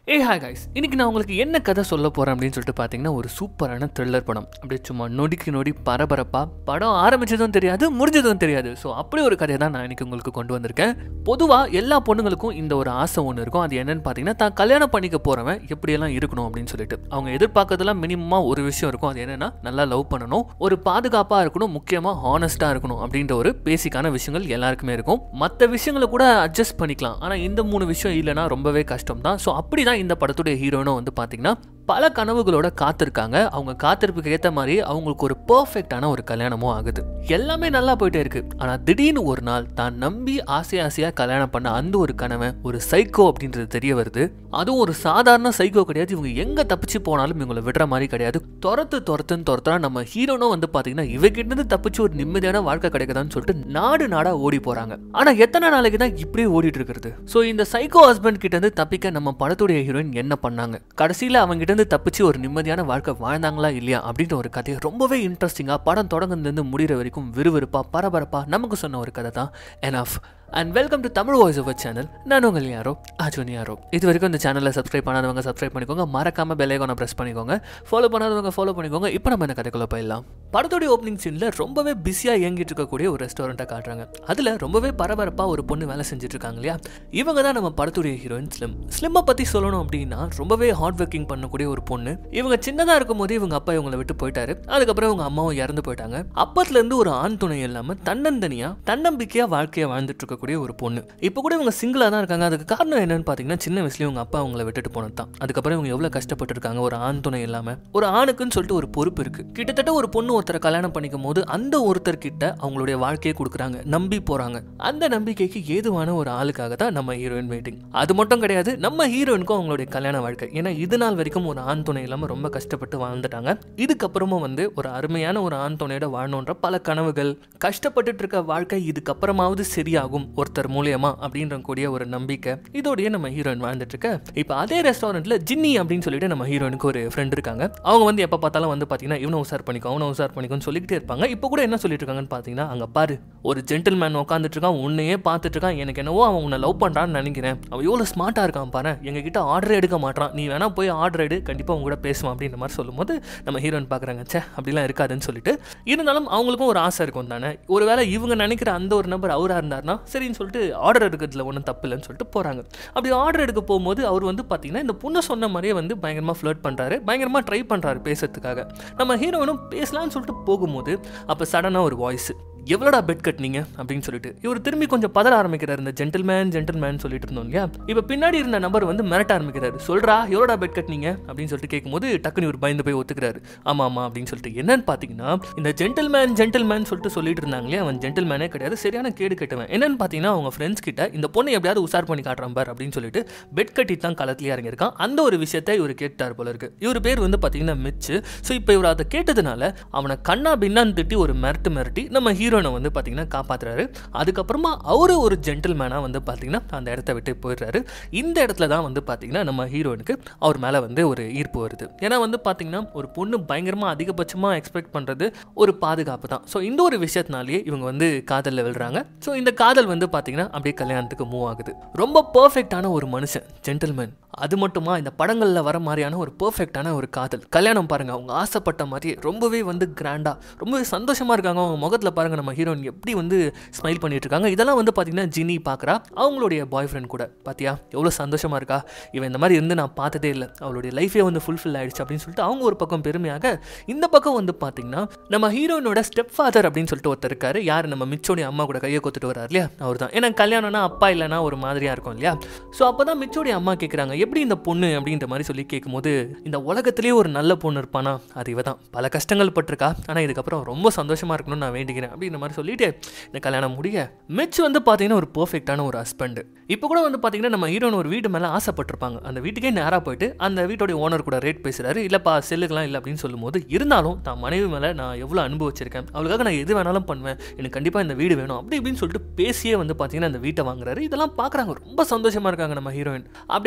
ஏ hi guys இன்னைக்கு நான் உங்களுக்கு என்ன கதை சொல்ல போறேன் அப்படின்னு சொல்லிட்டு பார்த்தீங்கன்னா ஒரு சூப்பரான த்ரில்லர் படம் அப்படியே சும்மா நொடிக்கு நொடி பரபரப்பா படம் ஆரம்பிச்சதும் தெரியாது முடிஞ்சதும் தெரியாது ஸோ அப்படி ஒரு கதையை தான் நான் இன்னைக்கு உங்களுக்கு கொண்டு வந்திருக்கேன் பொதுவாக எல்லா பொண்ணுங்களுக்கும் இந்த ஒரு ஆசை ஒன்று இருக்கும் அது என்னன்னு பார்த்தீங்கன்னா தான் கல்யாணம் பண்ணிக்க போறவன் எப்படியெல்லாம் இருக்கணும் அப்படின்னு சொல்லிட்டு அவங்க எதிர்பார்க்கறதுலாம் மினிமமாக ஒரு விஷயம் இருக்கும் அது என்னன்னா நல்லா லவ் பண்ணணும் ஒரு பாதுகாப்பாக இருக்கணும் முக்கியமாக ஹானஸ்ட்டாக இருக்கணும் அப்படின்ற ஒரு பேசிக்கான விஷயங்கள் எல்லாருக்குமே இருக்கும் மற்ற விஷயங்களை கூட அட்ஜஸ்ட் பண்ணிக்கலாம் ஆனால் இந்த மூணு விஷயம் இல்லைன்னா ரொம்பவே கஷ்டம் தான் ஸோ அப்படி தான் இந்த படத்துடைய ஹீரோனும் வந்து பார்த்தீங்கன்னா பல கனவுகளோட காத்திருக்காங்க அவங்க காத்திருப்புக்கு ஏற்ற மாதிரி அவங்களுக்கு ஒரு பர்ஃபெக்டான ஒரு கல்யாணமும் ஆகுது எல்லாமே நல்லா போயிட்டே இருக்கு ஆனால் திடீர்னு ஒரு நாள் தான் நம்பி ஆசை ஆசையாக கல்யாணம் பண்ண அந்த ஒரு கணவன் ஒரு சைக்கோ அப்படின்றது தெரிய வருது அதுவும் ஒரு சாதாரண சைக்கோ கிடையாது இவங்க எங்க தப்பிச்சு போனாலும் இவங்களை விடுற மாதிரி கிடையாது துரத்து துரத்துன்னு துரத்துறா நம்ம ஹீரோனும் வந்து பாத்தீங்கன்னா இவகிட்ட இருந்து தப்பிச்சு ஒரு நிம்மதியான வாழ்க்கை கிடைக்குதான்னு சொல்லிட்டு நாடு நாடா ஓடி போறாங்க ஆனா எத்தனை நாளைக்கு தான் இப்படியே ஓடிட்டு இருக்கிறது ஸோ இந்த சைக்கோ ஹஸ்பண்ட் கிட்ட இருந்து தப்பிக்க நம்ம படத்துடைய ஹீரோயின் என்ன பண்ணாங்க கடைசியில அவங்க கிட்ட இருந்து தப்பிச்சு ஒரு நிம்மதியான வாழ்க்கை வாழ்ந்தாங்களா இல்லையா அப்படின்ற ஒரு கதையை ரொம்பவே இன்ட்ரெஸ்டிங்கா படம் தொடங்குனதுலேருந்து முடிகிற வரைக்கும் விறுவிறுப்பா பரபரப்பா நமக்கு சொன்ன ஒரு கதை தான் என்ஆஃப் and welcome to Tamil voice over channel நான் உங்கள் யாரோ அஜுன் யாரோ இது வரைக்கும் இந்த சேனலை சப்ஸ்கிரைப் பண்ணாதவங்க சப்ஸ்கிரைப் பண்ணிக்கோங்க மறக்காம பெல்லைக்கான ப்ரெஸ் பண்ணிக்கோங்க ஃபாலோ பண்ணாதவங்க ஃபாலோ பண்ணிக்கோங்க இப்போ நம்ம இந்த கதைக்குள்ள போயிடலாம் படத்துடைய ஓப்பனிங் சீனில் ரொம்பவே பிஸியாக இயங்கிட்டு இருக்கக்கூடிய ஒரு ரெஸ்டாரண்ட்டை காட்டுறாங்க அதில் ரொம்பவே பரபரப்பாக ஒரு பொண்ணு வேலை செஞ்சுட்டு இருக்காங்க இல்லையா இவங்க தான் நம்ம படத்துடைய ஹீரோயின் ஸ்லிம் ஸ்லிம்மை பற்றி சொல்லணும் அப்படின்னா ரொம்பவே ஹார்ட் ஒர்க்கிங் பண்ணக்கூடிய ஒரு பொண்ணு இவங்க சின்னதாக இருக்கும் போது இவங்க அப்பா இவங்களை விட்டு போயிட்டாரு அதுக்கப்புறம் இவங்க அம்மாவும் இறந்து போயிட்டாங்க அப்பத்துலேருந்து ஒரு ஆண் துணை இல்லாமல் தன்னந்தனியாக தன்னம்பிக்கையாக வாழ்க்கையை வாழ்ந்துட்டு இருக்கக்கூடிய ஒரு பொண்ணு இப்போ கூட இவங்க சிங்கிளாக தான் இருக்காங்க அதுக்கு காரணம் என்னன்னு பார்த்தீங்கன்னா சின்ன வயசுலேயே உங்க அப்பா அவங்கள விட்டுட்டு போனது தான் அதுக்கப்புறம் இவங்க எவ்வளோ கஷ்டப்பட்டு இருக்காங்க ஒரு ஆண் துணை இல்லாமல் ஒரு ஆணுக்குன்னு சொல்லிட்டு ஒரு பொறுப்பு இருக்கு கிட்டத்தட்ட ஒரு பொண்ணு ஒருத்தரை கல்யாணம் பண்ணிக்கும் போது அந்த ஒருத்தர் கிட்ட அவங்களுடைய வாழ்க்கையை கொடுக்குறாங்க நம்பி போறாங்க அந்த நம்பிக்கைக்கு ஏதுவான ஒரு ஆளுக்காக தான் நம்ம ஹீரோயின் வெயிட்டிங் அது மட்டும் கிடையாது நம்ம ஹீரோயினுக்கும் அவங்களுடைய கல்யாண வாழ்க்கை ஏன்னா இது நாள் வரைக்கும் ஒரு ஆண் துணை இல்லாமல் ரொம்ப கஷ்டப்பட்டு வாழ்ந்துட்டாங்க இதுக்கப்புறமும் வந்து ஒரு அருமையான ஒரு ஆண் துணையோட வாழணுன்ற பல கனவுகள் கஷ்டப்பட்டுட்டு இருக்க வாழ்க்கை இதுக்கப்புறமாவது சரியாகும் ஒருத்தர் மூலியமா அப்படின்ற கூடிய ஒரு நம்பிக்கை இதோடய நம்ம ஹீரோயின் வாழ்ந்துட்டு இருக்க இப்போ அதே ரெஸ்டாரண்ட்ல ஜின்னி அப்படின்னு சொல்லிட்டு நம்ம ஹீரோயினுக்கு ஒரு ஃப்ரெண்ட் இருக்காங்க அவங்க வந்து எப்போ பார்த்தாலும் வந்து பார்த்தீங்கன்னா இவனை உசார் பண்ணிக்கோ அவனை உசார் பண்ணிக்கோன்னு சொல்லிக்கிட்டே இருப்பாங்க இப்போ கூட என்ன சொல்லிட்டு இருக்காங்கன்னு பார்த்தீங்கன்னா அங்கே பாரு ஒரு ஜென்டில்மேன் உட்காந்துட்டு இருக்கான் உன்னையே பார்த்துட்டு இருக்கான் எனக்கு என்னவோ அவன் உன்னை லவ் பண்ணுறான்னு நினைக்கிறேன் அவன் எவ்வளோ ஸ்மார்ட்டாக இருக்கான் பாரு எங்ககிட்ட ஆர்டர் எடுக்க மாட்டான் நீ வேணா போய் ஆர்டர் எடு கண்டிப்பாக அவங்க கூட பேசுவான் அப்படின்ற மாதிரி சொல்லும்போது நம்ம ஹீரோயின் பார்க்குறாங்க ச்சே அப்படிலாம் இருக்காதுன்னு சொல்லிட்டு இருந்தாலும் அவங்களுக்கும் ஒரு ஆசை இருக்கும் தானே ஒருவேளை இவங்க நினைக்கிற அந்த ஒரு நபர் அவராக இருந்தார்னா சரின்னு சொல்லிட்டு ஆர்டர் எடுக்கிறதுல ஒன்றும் தப்பு இல்லைன்னு சொல்லிட்டு போகிறாங்க அப்படி ஆர்டர் எடுக்க போகும்போது அவர் வந்து பார்த்தீங்கன்னா இந்த பொண்ணு சொன்ன மாதிரியே வந்து பயங்கரமாக ஃப்ளர்ட் பண்ணுறாரு பயங்கரமாக ட்ரை பண்ணுறாரு பேசுறதுக்காக நம்ம ஹீரோயினும் பேசலாம்னு சொல்லிட்டு போகும்போது அப்போ சடனாக ஒரு வாய்ஸ் எவ்வளோடா பெட் கட்டினீங்க அப்படின்னு சொல்லிட்டு இவர் திரும்பி கொஞ்சம் பதற ஆரம்பிக்கிறார் இந்த ஜென்டில்மேன் ஜென்டில்மேன் சொல்லிட்டு இருந்தோம் இல்லையா இப்போ பின்னாடி இருந்த நபர் வந்து மிரட்ட ஆரம்பிக்கிறாரு சொல்றா எவ்வளோடா பெட் கட்டினீங்க அப்படின்னு சொல்லிட்டு கேட்கும்போது டக்குனு இவர் பயந்து போய் ஒத்துக்கிறாரு ஆமா ஆமா அப்படின்னு சொல்லிட்டு என்னன்னு பார்த்தீங்கன்னா இந்த ஜென்டில்மேன் ஜென்டில்மேன் சொல்லிட்டு சொல்லிட்டு இருந்தாங்க இல்லையா அவன் ஜென்டில்மேனே கிடையாது சரியான கேடு கட்டுவேன் என்னன்னு பார்த்தீங்கன்னா அவங்க ஃப்ரெண்ட்ஸ் கிட்ட இந்த பொண்ணை எப்படியாவது உசார் பண்ணி காட்டுறான் பார் அப்படின்னு சொல்லிட்டு பெட் கட்டி தான் களத்துலயே இறங்கியிருக்கான் அந்த ஒரு விஷயத்தை இவர் கேட்டார் போல இருக்கு இவர் பேர் வந்து பார்த்தீங்கன்னா மிச்சு ஸோ இப்போ இவர் அதை கேட்டதுனால அவனை கண்ணா பின்னான்னு திட்டி ஒரு மிரட்டு மிரட்டி நம்ம ஹீரோனை வந்து பார்த்தீங்கன்னா காப்பாத்துறாரு அதுக்கப்புறமா அவரு ஒரு ஜென்டில்மேனாக வந்து பார்த்தீங்கன்னா அந்த இடத்த விட்டு போயிடுறாரு இந்த இடத்துல தான் வந்து பார்த்தீங்கன்னா நம்ம ஹீரோனுக்கு அவர் மேலே வந்து ஒரு ஈர்ப்பு வருது ஏன்னா வந்து பார்த்தீங்கன்னா ஒரு பொண்ணு பயங்கரமாக அதிகபட்சமாக எக்ஸ்பெக்ட் பண்ணுறது ஒரு பாதுகாப்பு தான் ஸோ இந்த ஒரு விஷயத்தினாலேயே இவங்க வந்து காதலில் விழுறாங்க ஸோ இந்த காதல் வந்து பார்த்தீங்கன்னா அப்படியே கல்யாணத்துக்கு மூவ் ஆகுது ரொம்ப பர்ஃபெக்டான ஒரு மனுஷன் ஜென்டில்மேன் அது மட்டுமா இந்த படங்களில் வர மாதிரியான ஒரு பர்ஃபெக்டான ஒரு காதல் கல்யாணம் பாருங்க அவங்க ஆசைப்பட்ட மாதிரி ரொம்பவே வந்து கிராண்டா ரொம்பவே சந்தோஷமா இருக்காங்க அவங்க முகத்தில் பாருங்க நம்ம ஹீரோயின் எப்படி வந்து ஸ்மைல் பண்ணிட்டு இருக்காங்க இதெல்லாம் வந்து பார்த்தீங்கன்னா ஜினி பார்க்குறா அவங்களுடைய பாய் ஃப்ரெண்ட் கூட பாத்தியா எவ்வளோ சந்தோஷமா இருக்கா இவன் இந்த மாதிரி இருந்து நான் பார்த்ததே இல்லை அவளுடைய லைஃபே வந்து ஃபுல்ஃபில் ஆயிடுச்சு அப்படின்னு சொல்லிட்டு அவங்க ஒரு பக்கம் பெருமையாக இந்த பக்கம் வந்து பார்த்தீங்கன்னா நம்ம ஹீரோயினோட ஸ்டெப் ஃபாதர் அப்படின்னு சொல்லிட்டு ஒருத்தர் இருக்காரு யார் நம்ம மிச்சோடைய அம்மா கூட கையை கொத்துட்டு வராரு இல்லையா அவர் தான் ஏன்னா கல்யாணம்னா அப்பா இல்லைனா ஒரு மாதிரியா இருக்கும் இல்லையா ஸோ அப்போ தான் மிச்சோடைய அம்மா கேட்குறாங்க எப்படி இந்த பொண்ணு அப்படின்ற மாதிரி சொல்லி கேட்கும்போது இந்த உலகத்திலேயே ஒரு நல்ல பொண்ணு இருப்பானா அது இவ தான் பல கஷ்டங்கள் பட்டிருக்கா ஆனால் இதுக்கப்புறம் ரொம்ப சந்தோஷமா இருக்கணும்னு நான் வேண்டிக்கிறேன் அப்படின்ற மாதிரி சொல்லிட்டு இந்த கல்யாணம் முடிய மிச் வந்து பார்த்தீங்கன்னா ஒரு பர்ஃபெக்டான ஒரு ஹஸ்பண்ட் இப்போ கூட வந்து பார்த்தீங்கன்னா நம்ம ஹீரோன் ஒரு வீடு மேலே ஆசைப்பட்டிருப்பாங்க அந்த வீட்டுக்கே நேராக போயிட்டு அந்த வீட்டோடைய ஓனர் கூட ரேட் பேசுறாரு இல்லைப்பா செல்லுக்கெல்லாம் இல்லை அப்படின்னு சொல்லும்போது இருந்தாலும் தான் மனைவி மேலே நான் எவ்வளோ அனுபவிச்சிருக்கேன் அவளுக்காக நான் எது வேணாலும் பண்ணுவேன் எனக்கு கண்டிப்பாக இந்த வீடு வேணும் அப்படி இப்படின்னு சொல்லிட்டு பேசியே வந்து பார்த்தீங்கன்னா அந்த வீட்டை வாங்குறாரு இதெல்லாம் பார்க்குறாங்க ரொம்ப சந்தோஷமா இருக்காங்க நம்ம ஹீரோயின் அப்படியே நாட்கள்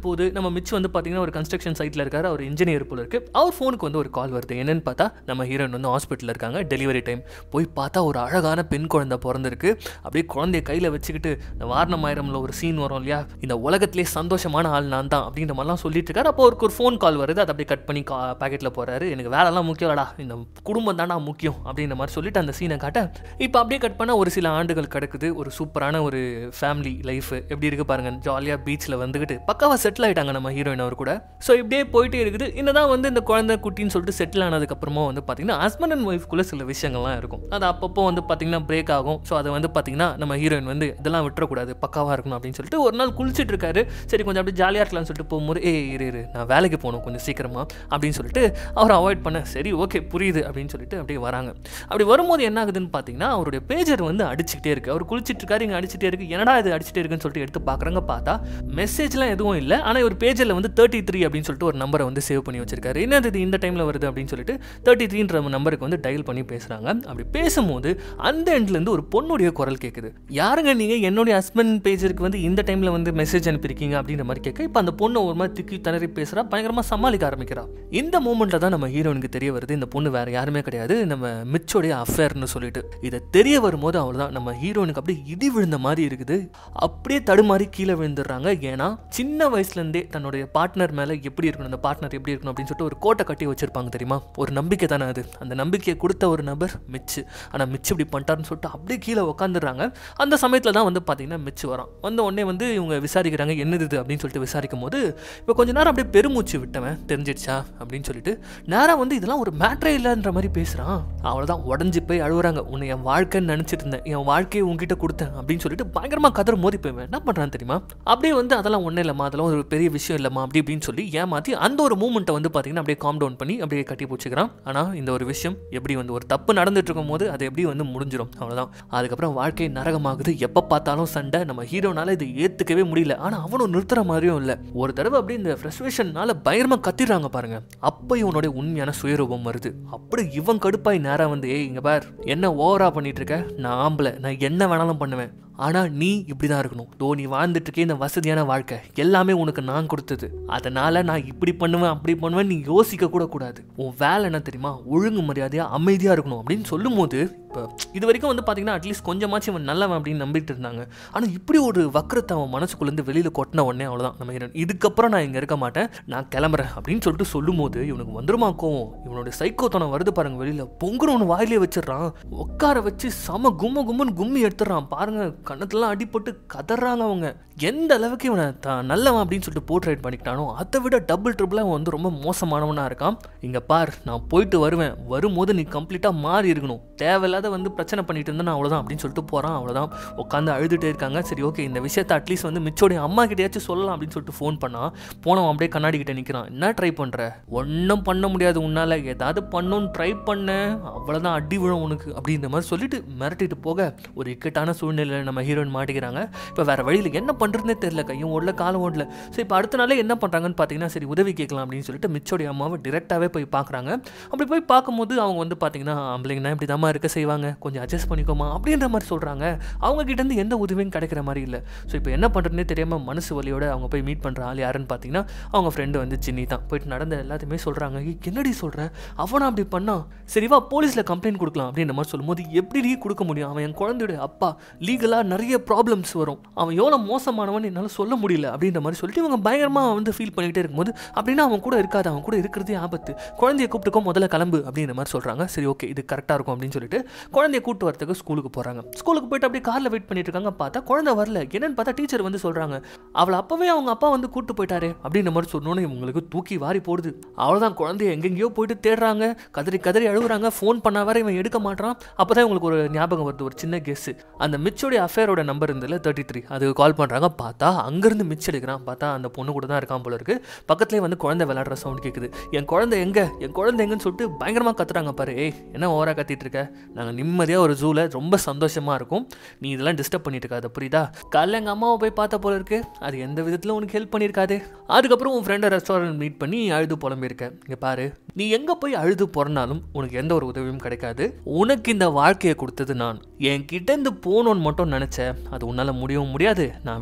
போகுது நம்ம மிச்சு வந்து பார்த்தீங்கன்னா ஒரு கன்ஸ்ட்ரக்ஷன் சைட்டில் இருக்காரு அவர் இன்ஜினியர் போல இருக்கு அவர் ஃபோனுக்கு வந்து ஒரு கால் வருது என்னன்னு பார்த்தா நம்ம ஹீரோயின் வந்து ஹாஸ்பிட்டலில் இருக்காங்க டெலிவரி டைம் போய் பார்த்தா ஒரு அழகான பெண் குழந்தை பிறந்திருக்கு அப்படியே குழந்தைய கையில் வச்சுக்கிட்டு இந்த வாரணமாயிரம்ல ஒரு சீன் வரும் இல்லையா இந்த உலகத்திலே சந்தோஷமான ஆள் நான் தான் அப்படின்ற மாதிரிலாம் சொல்லிட்டு இருக்காரு அப்போ அவருக்கு ஒரு ஃபோன் கால் வருது அதை அப்படியே கட் பண்ணி கா பாக்கெட்டில் போறாரு எனக்கு வேலைலாம் முக்கியம் இல்லடா இந்த குடும்பம் தானா முக்கியம் அப்படின்ற மாதிரி சொல்லிட்டு அந்த சீனை காட்ட இப்போ அப்படியே கட் பண்ண ஒரு சில ஆண்டுகள் கிடக்குது ஒரு சூப்பரான ஒரு ஃபேமிலி லைஃப் எப்படி இருக்கு பாருங்க ஜாலியாக பீச்சில் வந்துக்கிட்டு பக்காவாக செட்டில் ஆயிட்டாங்க நம்ம ஹீரோயின் அவர் கூட ஸோ இப்படியே போயிட்டே இருக்குது என்னதான் வந்து இந்த குழந்தை குட்டின்னு சொல்லிட்டு செட்டில் ஆனதுக்கப்புறமா வந்து பார்த்தீங்கன்னா ஹஸ்பண்ட் அண்ட் ஒய்ஃப்குள்ளே சில விஷயங்கள்லாம் இருக்கும் அது அப்பப்போ வந்து பார்த்தீங்கன்னா பிரேக் ஆகும் ஸோ அதை வந்து பார்த்தீங்கன்னா நம்ம ஹீரோயின் வந்து இதெல்லாம் விட்டுறக்கூடாது பக்காவாக இருக்கணும் அப்படின்னு சொல்லிட்டு ஒரு நாள் குளிச்சிட்டு இருக்காரு சரி கொஞ்சம் அப்படியே ஜாலியாக இருக்கலாம்னு சொல்லிட்டு போகும்போது ஏ இரு இரு நான் வேலைக்கு போகணும் கொஞ்சம் சீக்கிரமா அப்படின்னு சொல்லிட்டு அவர் அவாய்ட் பண்ண சரி ஓகே புரியுது அப்படின்னு சொல்லிட்டு அப்படியே வராங்க அப்படி வரும்போது என்ன ஆகுதுன்னு பார்த்தீங்கன்னா அவருடைய பேஜர் வந்து அடிச்சுக்கிட்டே இருக்கு அவர் குளிச்சிட்டு இருக்காரு இங்கே அடிச்சுட்டே இருக்கு என்னடா இது அடிச்சுட்டே இருக்குன்னு சொல்லிட்டு எடுத்து பார்க்குறாங்க பார்த்தா மெசேஜ்லாம் எதுவும் இல்லை ஆனால் ஒரு பேஜில் வந்து தேர்ட்டி த்ரீ அப்படின்னு சொல்லிட்டு ஒரு நம்பரை வந்து சேவ் பண்ணி வச்சிருக்காரு என்னது இது இந்த டைமில் வருது அப்படின்னு சொல்லிட்டு தேர்ட்டி த்ரீன்ற நம்பருக்கு வந்து டயல் பண்ணி பேசுகிறாங்க அப்படி பேசும்போது அந்த எண்ட்லேருந்து ஒரு பொண்ணுடைய குரல் கேட்குது யாருங்க நீங்கள் என்னுடைய ஹஸ்பண்ட் பேஜருக்கு வந்து இந்த டைமில் வந்து மெசேஜ் அனுப்பியிருக்கீங்க அப்படின்ற மாதிரி கேட்க இப்போ அந்த பொண்ணு ஒரு மாதிரி திக்கி திணறி பேசுகிறா பயங்கரமாக சமாளிக்க ஆரம்பிக்கிறா இந்த மூமெண்ட்டில் தான் நம்ம ஹீரோனுக்கு தெரிய வருது இந்த பொண்ணு வேற யாருமே கிடையாது நம்ம மிச்சோடைய அஃபேர்னு சொல்லிட்டு இதை தெரிய வரும்போது அவ்வளோதான் நம்ம ஹீரோனுக்கு அப்படியே இடி விழுந்த மாதிரி இருக்குது அப்படியே தடுமாறி கீழே விழுந்துடுறாங்க ஏன்னா சின்ன வயசுலேருந்தே தன்னுடைய பார்ட்னர் மேலே எப்படி இருக்கணும் அந்த பார்ட்னர் எப்படி இருக்கணும் அப்படின்னு சொல்லிட்டு ஒரு கோட்டை கட்டி வச்சிருப்பாங்க தெரியுமா ஒரு நம்பிக்கை தானே அது அந்த நம்பிக்கையை கொடுத்த ஒரு நபர் மிச்சு ஆனால் மிச்சு இப்படி பண்ணிட்டாருன்னு சொல்லிட்டு அப்படியே கீழே உட்காந்துடுறாங்க அந்த சமயத்தில் தான் வந்து பார்த்தீங்கன்னா மிச்சு வரான் வந்த உடனே வந்து இவங்க விசாரிக்கிறாங்க என்னது இது அப்படின்னு சொல்லிட்டு விசாரிக்கும் போது இப்போ கொஞ்ச நேரம் அப்படியே பெருமூச்சு விட்டவன் தெரிஞ்சிடுச்சா அப்படின்னு சொல்லிட்டு நேராக வந்து இதெல்லாம் ஒரு மேட்ரே இல்லைன்ற மாதிரி பேசுகிறான் அவ்வளோதான் உடஞ்சி போய் அழுகுறாங்க உன்னை என் வாழ்க்கைன்னு நினச்சிட்டு இருந்தேன் என் வாழ்க்கையை உங்ககிட்ட கொடுத்தேன் அப்படின்னு சொல்லிட்டு பயங்கரமாக கதற மோதி போய்வேன் என்ன பண்ணுறான் தெரியுமா அப்படியே வந்து அதெல்லாம் ஒன்றும் இல்லைம்மா அதெல்லாம் ஒரு பெரிய விஷயம் இல்லைம்மா அப்படி இப்படின்னு சொல்லி ஏமாற்றி அந்த ஒரு மூமெண்ட்டை வந்து பார்த்தீங்கன்னா அப்படியே காம் டவுன் பண்ணி அப்படியே கட்டி போச்சுக்கிறான் ஆனால் இந்த ஒரு விஷயம் எப்படி வந்து ஒரு தப்பு நடந்துட்டு இருக்கும் போது அது எப்படி வந்து முடிஞ்சிடும் அவ்வளோதான் அதுக்கப்புறம் வாழ்க்கை நரகமாகுது எப்போ பார்த்தாலும் சண்டை நம்ம ஹீரோனால இது ஏற்றுக்கவே முடியல ஆனால் அவனும் நிறுத்துற மாதிரியும் இல்லை ஒரு தடவை அப்படியே இந்த ஃப்ரஸ்ட்ரேஷன்னால பயங்கரமாக கத்திடுறாங்க பாருங்க அப்போ இவனுடைய உண்மையான சுயரூபம் வருது அப்படி இவன் கடுப்பாய் நேராக வந்து ஏய் இங்கே பார் என்ன ஓவரா பண்ணிட்டு இருக்க நான் ஆம்பளை நான் என்ன வேணாலும் பண்ணுவேன் ஆனால் நீ இப்படி தான் இருக்கணும் தோ நீ வாழ்ந்துட்டு இருக்க இந்த வசதியான வாழ்க்கை எல்லாமே உனக்கு நான் கொடுத்தது அதனால நான் இப்படி பண்ணுவேன் அப்படி பண்ணுவேன் நீ யோசிக்க கூட கூடாது உன் வேலை என்ன தெரியுமா ஒழுங்கு மரியாதையாக அமைதியாக இருக்கணும் அப்படின்னு சொல்லும்போது இப்போ இது வரைக்கும் வந்து பார்த்தீங்கன்னா அட்லீஸ்ட் கொஞ்சமாச்சும் இவன் நல்லவன் அப்படின்னு நம்பிட்டு இருந்தாங்க ஆனால் இப்படி ஒரு வக்கரத்தை அவன் மனசுக்குள்ளேருந்து வெளியில் கொட்டின உடனே அவ்வளோதான் நம்ம ஹீரோயின் இதுக்கப்புறம் நான் இங்கே இருக்க மாட்டேன் நான் கிளம்புறேன் அப்படின்னு சொல்லிட்டு சொல்லும்போது இவனுக்கு வந்துருமா கோவம் இவனுடைய சைக்கோத்தனம் வருது பாருங்க வெளியில் பொங்குறவனு வாயிலே வச்சிடறான் உட்கார வச்சு சம கும்ம கும்முன்னு கும்மி எடுத்துடுறான் பாருங்க கண்ணத்துலாம் அடிபட்டு கதறாங்க அவங்க எந்த அளவுக்கு இவனை தான் நல்லவன் அப்படின்னு சொல்லிட்டு போர்ட்ரேட் பண்ணிக்கிட்டானோ அதை விட டபுள் ட்ரிபிளாக அவன் வந்து ரொம்ப மோசமானவனாக இருக்கான் இங்கே பார் நான் போயிட்டு வருவேன் வரும்போது நீ கம்ப்ளீட்டாக மாறி இருக்கணும் தேவையில்லாத வந்து பிரச்சனை பண்ணிட்டு இருந்தேன் அவ்வளோதான் அப்படின்னு சொல்லிட்டு போகிறான் அவ்வளோதான் உட்காந்து அழுதுகிட்டே இருக்காங்க சரி ஓகே இந்த விஷயத்தை அட்லீஸ்ட் வந்து மிச்சோடைய அம்மா கிட்டேயாச்சும் சொல்லலாம் அப்படின்னு சொல்லிட்டு ஃபோன் பண்ணான் போனவன் அப்படியே கண்ணாடி கிட்ட நிற்கிறான் என்ன ட்ரை பண்ணுற ஒன்றும் பண்ண முடியாது உன்னால் ஏதாவது பண்ணணும்னு ட்ரை பண்ண அவ்வளோதான் அடி விழும் உனக்கு அப்படின்ற மாதிரி சொல்லிட்டு மிரட்டிட்டு போக ஒரு இக்கட்டான சூழ்நிலையில் நம்ம ஹீரோயின் மாட்டிக்கிறாங்க இப்போ வேறு வழியில் என்ன பண்ணுறதுனே தெரில கையும் ஓடல காலம் ஓடல ஸோ இப்போ அடுத்த நாளே என்ன பண்ணுறாங்கன்னு பார்த்தீங்கன்னா சரி உதவி கேட்கலாம் அப்படின்னு சொல்லிட்டு மிச்சோடைய அம்மாவை டிரெக்டாகவே போய் பார்க்குறாங்க அப்படி போய் பார்க்கும்போது அவங்க வந்து பார்த்தீங்கன்னா ஆம்பளைங்கன்னா இப்படி தான் இருக்க செய்வாங்க கொஞ்சம் அட்ஜஸ்ட் பண்ணிக்கோமா அப்படின்ற மாதிரி சொல்கிறாங்க அவங்க கிட்டேருந்து எந்த உதவியும் கிடைக்கிற மாதிரி இல்லை ஸோ இப்போ என்ன பண்ணுறதுனே தெரியாமல் மனசு வலியோட அவங்க போய் மீட் பண்ணுற ஆள் யாருன்னு பார்த்தீங்கன்னா அவங்க ஃப்ரெண்டு வந்து சின்னி தான் போயிட்டு நடந்த எல்லாத்தையுமே சொல்கிறாங்க என்னடி சொல்கிற அவனா அப்படி பண்ணா சரி வா போலீஸில் கம்ப்ளைண்ட் கொடுக்கலாம் அப்படின்ற மாதிரி சொல்லும்போது எப்படி கொடுக்க முடியும் அவன் என் குழந்தையோட அப்பா லீகலாக நிறைய ப்ராப்ளம்ஸ் வரும் அவன் எவ்வளோ மோசமானவன் என்னால் சொல்ல முடியல அப்படின்ற மாதிரி சொல்லிட்டு இவங்க பயங்கரமாக வந்து ஃபீல் பண்ணிகிட்டே இருக்கும்போது அப்படின்னா அவன் கூட இருக்காது அவன் கூட இருக்கிறதே ஆபத்து குழந்தைய கூப்பிட்டுக்கோ முதல்ல கிளம்பு அப்படின்ற மாதிரி சொல்கிறாங்க சரி ஓகே இது கரெக்டாக இருக்கும் அப்படின்னு சொல்லிட்டு குழந்தைய கூட்டு வரதுக்கு ஸ்கூலுக்கு போகிறாங்க ஸ்கூலுக்கு போயிட்டு அப்படியே காரில் வெயிட் பண்ணிட்டு இருக்காங்க பார்த்தா குழந்தை வரல என்னன்னு பார்த்தா டீச்சர் வந்து சொல்கிறாங்க அவளை அப்போவே அவங்க அப்பா வந்து கூட்டு போயிட்டாரு அப்படின்ற மாதிரி சொன்னோன்னே இவங்களுக்கு தூக்கி வாரி போடுது அவ்வளோதான் குழந்தைய எங்கெங்கேயோ போயிட்டு தேடுறாங்க கதறி கதறி அழுகுறாங்க ஃபோன் பண்ண வர இவன் எடுக்க மாட்டான் அப்போ தான் இவங்களுக்கு ஒரு ஞாபகம் வருது ஒரு சின்ன கெஸ் அந்த மிச்சோடைய அஃபேரோட நம்பர் இருந்ததுல தேர்ட்டி த்ரீ அதுக்கு கால் பண்ணுறாங்க பார்த்தா அங்கேருந்து மிச்சம் எடுக்கிறான் பார்த்தா அந்த பொண்ணு கூட தான் இருக்கான் போல இருக்கு பக்கத்துலேயே வந்து குழந்தை விளையாடுற சவுண்ட் கேட்குது என் குழந்தை எங்கே என் குழந்தை எங்கன்னு சொல்லிட்டு பயங்கரமாக கத்துறாங்க பாரு ஏய் என்ன ஓவராக கத்திட்டு இருக்க நாங்கள் நிம்மதியாக ஒரு ஜூவில் ரொம்ப சந்தோஷமாக இருக்கும் நீ இதெல்லாம் டிஸ்டர்ப் பண்ணிட்டு இருக்காத புரியுதா காலைல எங்கள் அம்மாவை போய் பார்த்த போல இருக்கு அது எந்த விதத்தில் உனக்கு ஹெல்ப் பண்ணியிருக்காது அதுக்கப்புறம் உன் ஃப்ரெண்டை ரெஸ்டாரண்ட் மீட் பண்ணி அழுது புலம்பியிருக்க இங்கே பாரு நீ எங்கே போய் அழுது பிறந்தாலும் உனக்கு எந்த ஒரு உதவியும் கிடைக்காது உனக்கு இந்த வாழ்க்கையை கொடுத்தது நான் என் கிட்டேருந்து போகணும்னு மட்டும் நினச்ச அது உன்னால் முடியவும் முடியாது நான் விட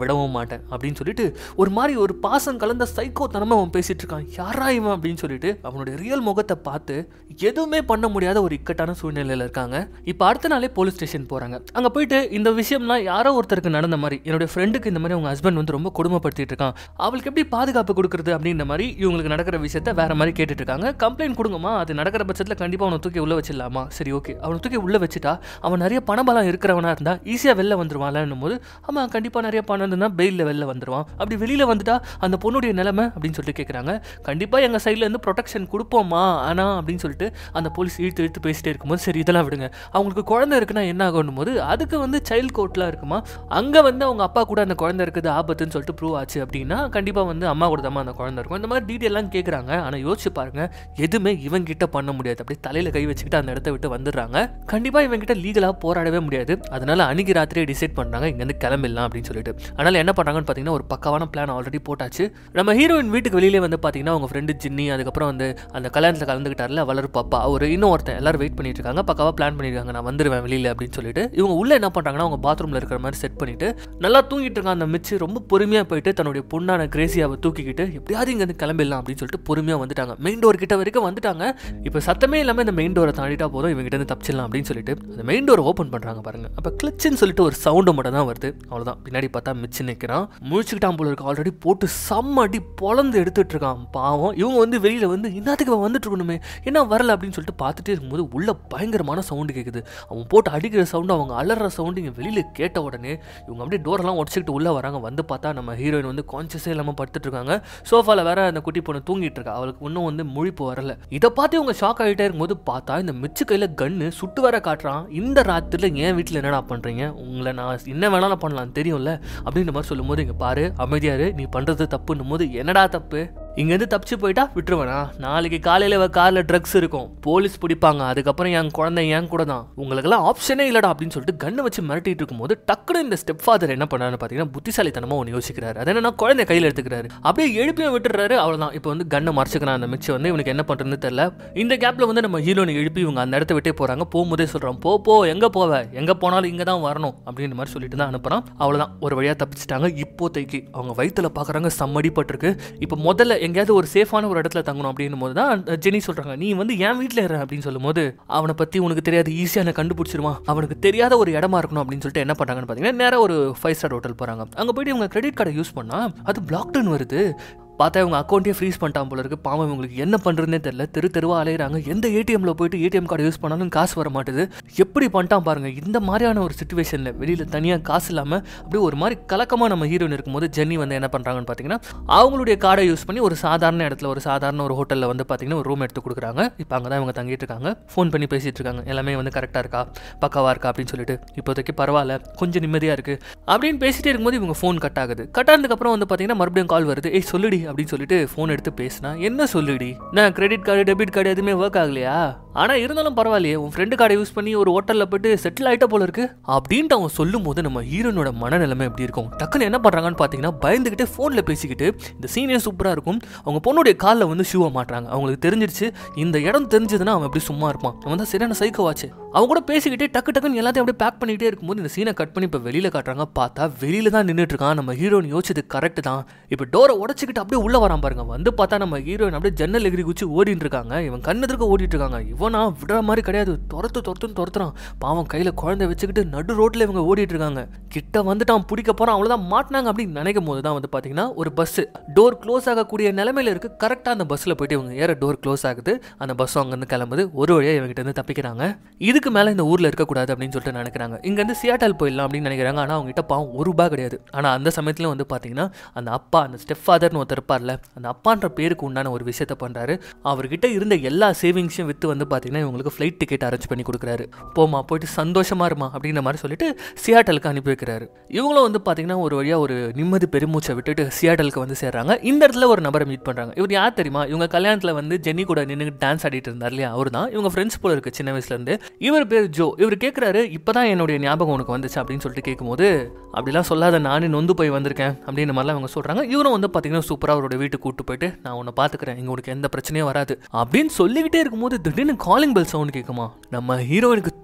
விடவும் மாட்டேன் அப்படின்னு சொல்லிட்டு ஒரு மாதிரி ஒரு பாசம் கலந்த சைக்கோ தனமா அவன் பேசிட்டு இருக்கான் யாரா இவன் அப்படின்னு சொல்லிட்டு அவனுடைய ரியல் முகத்தை பார்த்து எதுவுமே பண்ண முடியாத ஒரு இக்கட்டான சூழ்நிலையில இருக்காங்க இப்போ அடுத்த நாளே போலீஸ் ஸ்டேஷன் போறாங்க அங்க போயிட்டு இந்த விஷயம்லாம் யாரோ ஒருத்தருக்கு நடந்த மாதிரி என்னுடைய ஃப்ரெண்டுக்கு இந்த மாதிரி அவங்க ஹஸ்பண்ட் வந்து ரொம்ப கொடுமைப்படுத்திட்டு இருக்கான் அவளுக்கு எப்படி பாதுகாப்பு கொடுக்குறது அப்படின்ற மாதிரி இவங்களுக்கு நடக்கிற விஷயத்த வேற மாதிரி கேட்டுட்டு இருக்காங்க கம்ப்ளைண்ட் கொடுங்கம்மா அது நடக்கிற பட்சத்தில் கண்டிப்பாக அவனை தூக்கி உள்ள வச்சிடலாமா சரி ஓகே அவனை தூக்கி உள்ள வச்சுட்டா அவன் நிறைய பணபலம் இருக்கிறவனா இருந்தா ஈஸியாக வெளில வந்துருவான்லன்னும் போது ஆமாம் கண்டிப்பாக நிறைய பணம் இருந்தால் பெயிலில் வெளில வந்துருவான் அப்படி வெளியில் வந்துட்டா அந்த பொண்ணுடைய நிலைமை அப்படின்னு சொல்லிட்டு கேட்குறாங்க கண்டிப்பாக எங்கள் சைடில் இருந்து ப்ரொடெக்ஷன் கொடுப்போமா ஆனால் அப்படின்னு சொல்லிட்டு அந்த போலீஸ் இழுத்து இழுத்து பேசிட்டே இருக்கும்போது சரி இதெல்லாம் விடுங்க அவங்களுக்கு குழந்தை இருக்குன்னா என்ன ஆகணும் போது அதுக்கு வந்து சைல்ட் கோர்ட்லாம் இருக்குமா அங்கே வந்து அவங்க அப்பா கூட அந்த குழந்தை இருக்குது ஆபத்துன்னு சொல்லிட்டு ப்ரூவ் ஆச்சு அப்படின்னா கண்டிப்பாக வந்து அம்மா கூட தான் அந்த குழந்தை இருக்கும் இந்த மாதிரி டீட்டெயிலாம் கேட்குறாங்க ஆனால் யோசிச்சு பாருங்க எதுவுமே இவங்க கிட்ட பண்ண முடியாது அப்படியே தலையில் கை வச்சுக்கிட்டு அந்த இடத்த விட்டு வந்துடுறாங்க கண்டிப்பாக இவங்க கிட்ட லீகலாக போராடவே முடியாது அதனால அன்னைக்கு ராத்திரியே டிசைட் பண்ணுறாங்க இங்கேருந்து கிளம்பிடலாம் அப்படின்னு சொல்லிட்டு அதனால என்ன பண்ணுறாங்கன்னு பார்த்தீங்கன்னா ஒரு பக்காவான பிளான் ஆல்ரெடி போட்டாச்சு நம்ம ஹீரோயின் வீட்டுக்கு வெளியிலே வந்து பார்த்தீங்கன்னா அவங்க ஃப்ரெண்டு ஜின்னி அதுக்கப்புறம் வந்து அந்த கல்யாணத்தில் கலந்துக்கிட்டார்ல வளர் பாப்பா ஒரு இன்னும் ஒருத்தன் எல்லாரும் வெயிட் பண்ணிட்டு இருக்காங்க பக்காவாக பிளான் பண்ணியிருக்காங்க நான் வந்துடுவேன் வெளியில் அப்படின்னு சொல்லிட்டு இவங்க உள்ள என்ன பண்ணுறாங்கன்னா அவங்க பாத்ரூமில் இருக்கிற மாதிரி செட் பண்ணிட்டு நல்லா தூங்கிட்டு இருக்கான் அந்த மிச்சு ரொம்ப பொறுமையாக போயிட்டு தன்னுடைய பொண்ணான கிரேசியாவை தூக்கிக்கிட்டு எப்படியாவது இங்கேருந்து கிளம்பிடலாம் அப்படின்னு சொல்லிட்டு பொறுமையாக வந்துட்டாங்க மெயின் டோர் கிட்ட வரைக்கும் வந்துட்டாங்க இப்போ சத்தமே இல்லாமல் இந்த மெயின் டோரை தாண்டிட்டா போதும் இவங்க கிட்ட இருந்து தப்பிச்சிடலாம் அப்படின்னு சொல்லிட்டு அந்த மெயின் டோர் ஓப்பன் பண்ணுறாங்க பாருங்க அப்போ கிளிச்சுன்னு சொல்லிட்டு ஒரு சவுண்டு மட்டும் தான் வருது அவ்வளோதான் பின்னாடி பார்த்தா மிச்சு நிற்கிறான் முழிச்சுக்கிட்டான் போல இருக்கு ஆல்ரெடி போட்டு செம்ம அடி பொழந்து எடுத்துட்டு இருக்கான் பாவம் இவங்க வந்து வெளியில் வந்து இன்னத்துக்கு இவன் வந்துட்டு இருக்கணுமே என்ன வரல அப்படின்னு சொல்லிட்டு பார்த்துட்டே இருக்கும்போது உள்ள பயங்கரமான சவுண்டு கேட்குது அவன் போட்டு அடிக்கிற சவுண்டு அவங்க அலற சவுண்டு இங்கே வெளியில் கேட்ட உடனே இவங்க அப்படியே டோரெல்லாம் உடச்சிக்கிட்டு உள்ளே வராங்க வந்து பார்த்தா நம்ம ஹீரோயின் வந்து கான்சியஸே இல்லாமல் படுத்துட்டு இருக்காங்க சோஃபாவில் வேற அந்த குட்டி பொண்ணு தூங்கிட்டு இருக்கா அவளுக்கு இன்னும் வந்து முழிப்பு வரல இதை பார்த்து இவங்க ஷாக் ஆகிட்டே இருக்கும்போது பார்த்தா இந்த மிச்சு கையில் கன்னு சுட்டு வர காட்டுறான் இந்த ராத்திரியில் என் வீட்டில் என்னடா பண்ணுறீங்க உங்களை நான் என்ன வேணாலும் பண்ணலாம் தெரியும்ல அப்படின்ற மாதிரி சொல்லும்போது இங்கே பாரு அமைதியாரு நீ பண்ணுறது தப்புன்னும் போது என்னடா தப்பு இங்கேருந்து தப்பிச்சு போயிட்டா விட்டுருவேனா நாளைக்கு காலையில் இவ காரில் ட்ரக்ஸ் இருக்கும் போலீஸ் பிடிப்பாங்க அதுக்கப்புறம் என் குழந்தை என் கூட தான் உங்களுக்கெல்லாம் ஆப்ஷனே இல்லடா அப்படின்னு சொல்லிட்டு கண்ணை வச்சு மிரட்டிட்டு இருக்கும்போது டக்குனு இந்த ஸ்டெப் ஃபாதர் என்ன பண்ணாருன்னு பார்த்தீங்கன்னா புத்திசாலித்தனமாக ஒன்று யோசிக்கிறாரு அது என்னன்னா குழந்தை கையில் எடுத்துக்கிறாரு அப்படியே எழுப்பியும் விட்டுறாரு அவ்வளோதான் இப்போ வந்து கண்ணை மறைச்சிக்கிறான் அந்த மிச்சம் வந்து இவனுக்கு என்ன பண்ணுறதுன்னு தெரியல இந்த கேப்பில் வந்து நம்ம ஹீரோனை எழுப்பி இவங்க அந்த இடத்த விட்டே போகிறாங்க போகும்போதே சொல்கிறான் போ போ எங்கே போவ எங்கே போனாலும் இங்கே தான் வரணும் அப்படின்ற மாதிரி சொல்லிட்டு தான் அனுப்புகிறான் அவ்வளோதான் ஒரு வழியாக தப்பிச்சிட்டாங்க இப்போதைக்கு அவங்க வயித்துல பார்க்குறாங்க சம்மடிப்பட்டிருக்கு இப்போ முதல்ல எங்கேயாவது ஒரு சேஃபான ஒரு இடத்துல தங்கணும் அப்படின்னும் போது தான் ஜெனி சொல்கிறாங்க நீ வந்து என் வீட்டில் இரு அப்படின்னு சொல்லும்போது அவனை பற்றி உனக்கு தெரியாது ஈஸியாக நான் கண்டுபிடிச்சிருவான் அவனுக்கு தெரியாத ஒரு இடமா இருக்கணும் அப்படின்னு சொல்லிட்டு என்ன பண்ணுறாங்கன்னு பார்த்தீங்கன்னா நேராக ஒரு ஃபைவ் ஸ்டார் ஹோட்டல் போகிறாங்க அங்கே போயிட்டு இவங்க கிரெடிட் கார்டை யூஸ் பண்ணால் அது பிளாக்டுன்னு வருது பார்த்தா இவங்க அக்கௌண்ட்டே ஃப்ரீஸ் பண்ணிட்டான் போல இருக்கு பாவம் இவங்களுக்கு என்ன பண்ணுறதுனே தெரியல தெரு தெருவா அலையிறாங்க எந்த ஏடிஎம்ல போயிட்டு ஏடிஎம் கார்டு யூஸ் பண்ணாலும் காசு வர மாட்டுது எப்படி பண்ணிட்டான் பாருங்க இந்த மாதிரியான ஒரு சுச்சுவேஷனில் வெளியில் தனியாக காசு இல்லாமல் அப்படியே ஒரு மாதிரி கலக்கமாக நம்ம ஹீரோயின் இருக்கும்போது ஜென்னி வந்து என்ன பண்ணுறாங்கன்னு பார்த்தீங்கன்னா அவங்களுடைய கார்டை யூஸ் பண்ணி ஒரு சாதாரண இடத்துல ஒரு சாதாரண ஒரு ஹோட்டலில் வந்து பார்த்தீங்கன்னா ஒரு ரூம் எடுத்து கொடுக்குறாங்க இப்போ அங்கே தான் இவங்க தங்கிட்டு இருக்காங்க ஃபோன் பண்ணி பேசிட்டு இருக்காங்க எல்லாமே வந்து கரெக்டாக இருக்கா பக்காவாக இருக்கா அப்படின்னு சொல்லிட்டு இப்போதைக்கு பரவாயில்ல கொஞ்சம் நிம்மதியாக இருக்குது அப்படின்னு பேசிட்டே இருக்கும்போது இவங்க ஃபோன் கட் ஆகுது கட் ஆனதுக்கப்புறம் வந்து பார்த்தீங்கன்னா மறுபடியும் கால் வருது ஏய் சொல்லுடி அப்படின்னு சொல்லிட்டு ஃபோன் எடுத்து பேசினா என்ன சொல்லுடி நான் கிரெடிட் கார்டு டெபிட் கார்டு எதுவுமே ஒர்க் ஆகலையா ஆனால் இருந்தாலும் பரவாயில்லையே உன் ஃப்ரெண்டு கார்டை யூஸ் பண்ணி ஒரு ஹோட்டலில் போயிட்டு செட்டில் ஆகிட்ட போல இருக்கு அப்படின்ட்டு அவன் சொல்லும் போது நம்ம ஹீரோனோட மனநிலைமை எப்படி இருக்கும் டக்குன்னு என்ன பண்ணுறாங்கன்னு பார்த்தீங்கன்னா பயந்துக்கிட்டு ஃபோனில் பேசிக்கிட்டு இந்த சீனே சூப்பராக இருக்கும் அவங்க பொண்ணுடைய காலில் வந்து ஷூவை மாட்டுறாங்க அவங்களுக்கு தெரிஞ்சிருச்சு இந்த இடம் தெரிஞ்சதுன்னா அவன் எப்படி சும்மா இருப்பான் அவன் தான் சரியான சைக்கோவாச்சு அவங்க கூட பேசிக்கிட்டே டக்கு டக்குன்னு எல்லாத்தையும் அப்படியே பேக் பண்ணிக்கிட்டே இருக்கும்போது இந்த சீனை கட் பண்ணி இப்போ வெளியில் காட்டுறாங்க பார்த்தா வெளியில தான் நின்றுட்டு இருக்கான் நம்ம ஹீரோயின் யோசிச்சது கரெக்ட் தான் இப்போ டோரை உடச்சிக்கிட்டு அப்படியே உள்ள வரான் பாருங்க வந்து பார்த்தா நம்ம ஹீரோயின் அப்படியே ஜன்னல் எகிரி குச்சி ஓடிட்டு இருக்காங்க இவன் கண்ணெதிர்க்க ஓடிட்டு இருக்காங்க இவனா விடுற மாதிரி கிடையாது துரத்து துரத்துன்னு துரத்துறான் பாவம் கையில் குழந்தை வச்சுக்கிட்டு நடு ரோட்டில் இவங்க ஓடிட்டு இருக்காங்க கிட்ட வந்துட்டான் பிடிக்க போறான் அவ்வளோதான் மாட்டினாங்க அப்படின்னு நினைக்கும் போது தான் வந்து பார்த்தீங்கன்னா ஒரு பஸ் டோர் க்ளோஸ் ஆகக்கூடிய நிலைமையில இருக்கு கரெக்டாக அந்த பஸ்ஸில் போயிட்டு இவங்க ஏற டோர் க்ளோஸ் ஆகுது அந்த பஸ் அங்கேருந்து கிளம்புது ஒரு வழியாக இவங்ககிட்ட இருந்து தப்பிக்கிறாங்க இதுக்கு மேலே இந்த ஊரில் இருக்கக்கூடாது அப்படின்னு சொல்லிட்டு நினைக்கிறாங்க இங்கேருந்து சியாட்டல் போயிடலாம் அப்படின்னு நினைக்கிறாங்க ஆனால் அவங்க கிட்ட பாவம் ஒரு ரூபாய் கிடையாது ஆனால் அந்த சமயத்தில் வந்து பார்த்தீங்கன்னா அந்த அப்பா அந்த ஸ்டெப் ஃபாதர்னு ஒருத்தர் இருப்பார்ல அந்த அப்பான்ற பேருக்கு உண்டான ஒரு விஷயத்த பண்ணுறாரு அவர்கிட்ட இருந்த எல்லா சேவிங்ஸையும் விற்று வந்து பார்த்தீங்கன்னா இவங்களுக்கு ஃப்ளைட் டிக்கெட் அரேஞ்ச் பண்ணி கொடுக்குறாரு போமா போயிட்டு சந்தோஷமா இருமா அப்படின்ற மாதிரி சொல்லிட்டு சியாட்டலுக்கு அனுப்பி வைக்கிறாரு இவங்களும் வந்து பார்த்தீங்கன்னா ஒரு வழியாக ஒரு நிம்மதி பெருமூச்சை விட்டுட்டு சியாட்டலுக்கு வந்து சேர்றாங்க இந்த இடத்துல ஒரு நபரை மீட் பண்ணுறாங்க இவர் யார் தெரியுமா இவங்க கல்யாணத்தில் வந்து ஜென்னி கூட நின்று டான்ஸ் ஆடிட்டு இருந்தார் இல்லையா அவர் தான் இவங்க ஃப்ரெண்ட்ஸ் போல இருக்கு சின்ன வயசுலேருந்து இவர் பேர் ஜோ இவர் கேட்குறாரு இப்போ தான் என்னுடைய ஞாபகம் உனக்கு வந்துச்சு அப்படின்னு சொல்லிட்டு கேட்கும்போது அப்படிலாம் சொல்லாத நானே நொந்து போய் வந்திருக்கேன் அப்படின்ற மாதிரிலாம் அவங்க சொல்கிறாங்க இவரும் வந்து பார்த்தீங்கன்னா சூப்பராக அவரோட வீட்டுக்கு கூட்டு போயிட்டு நான் உன்னை பார்த்துக்கிறேன் இங்கே உனக்கு எந்த பிரச்சனையும் வராது அப்படின்னு சொல்லிக்கிட்டே இருக்கும்போது திடீர்னு காலிங் பெல் சவுண்ட் கேட்குமா நம்ம ஹீரோயினுக்கு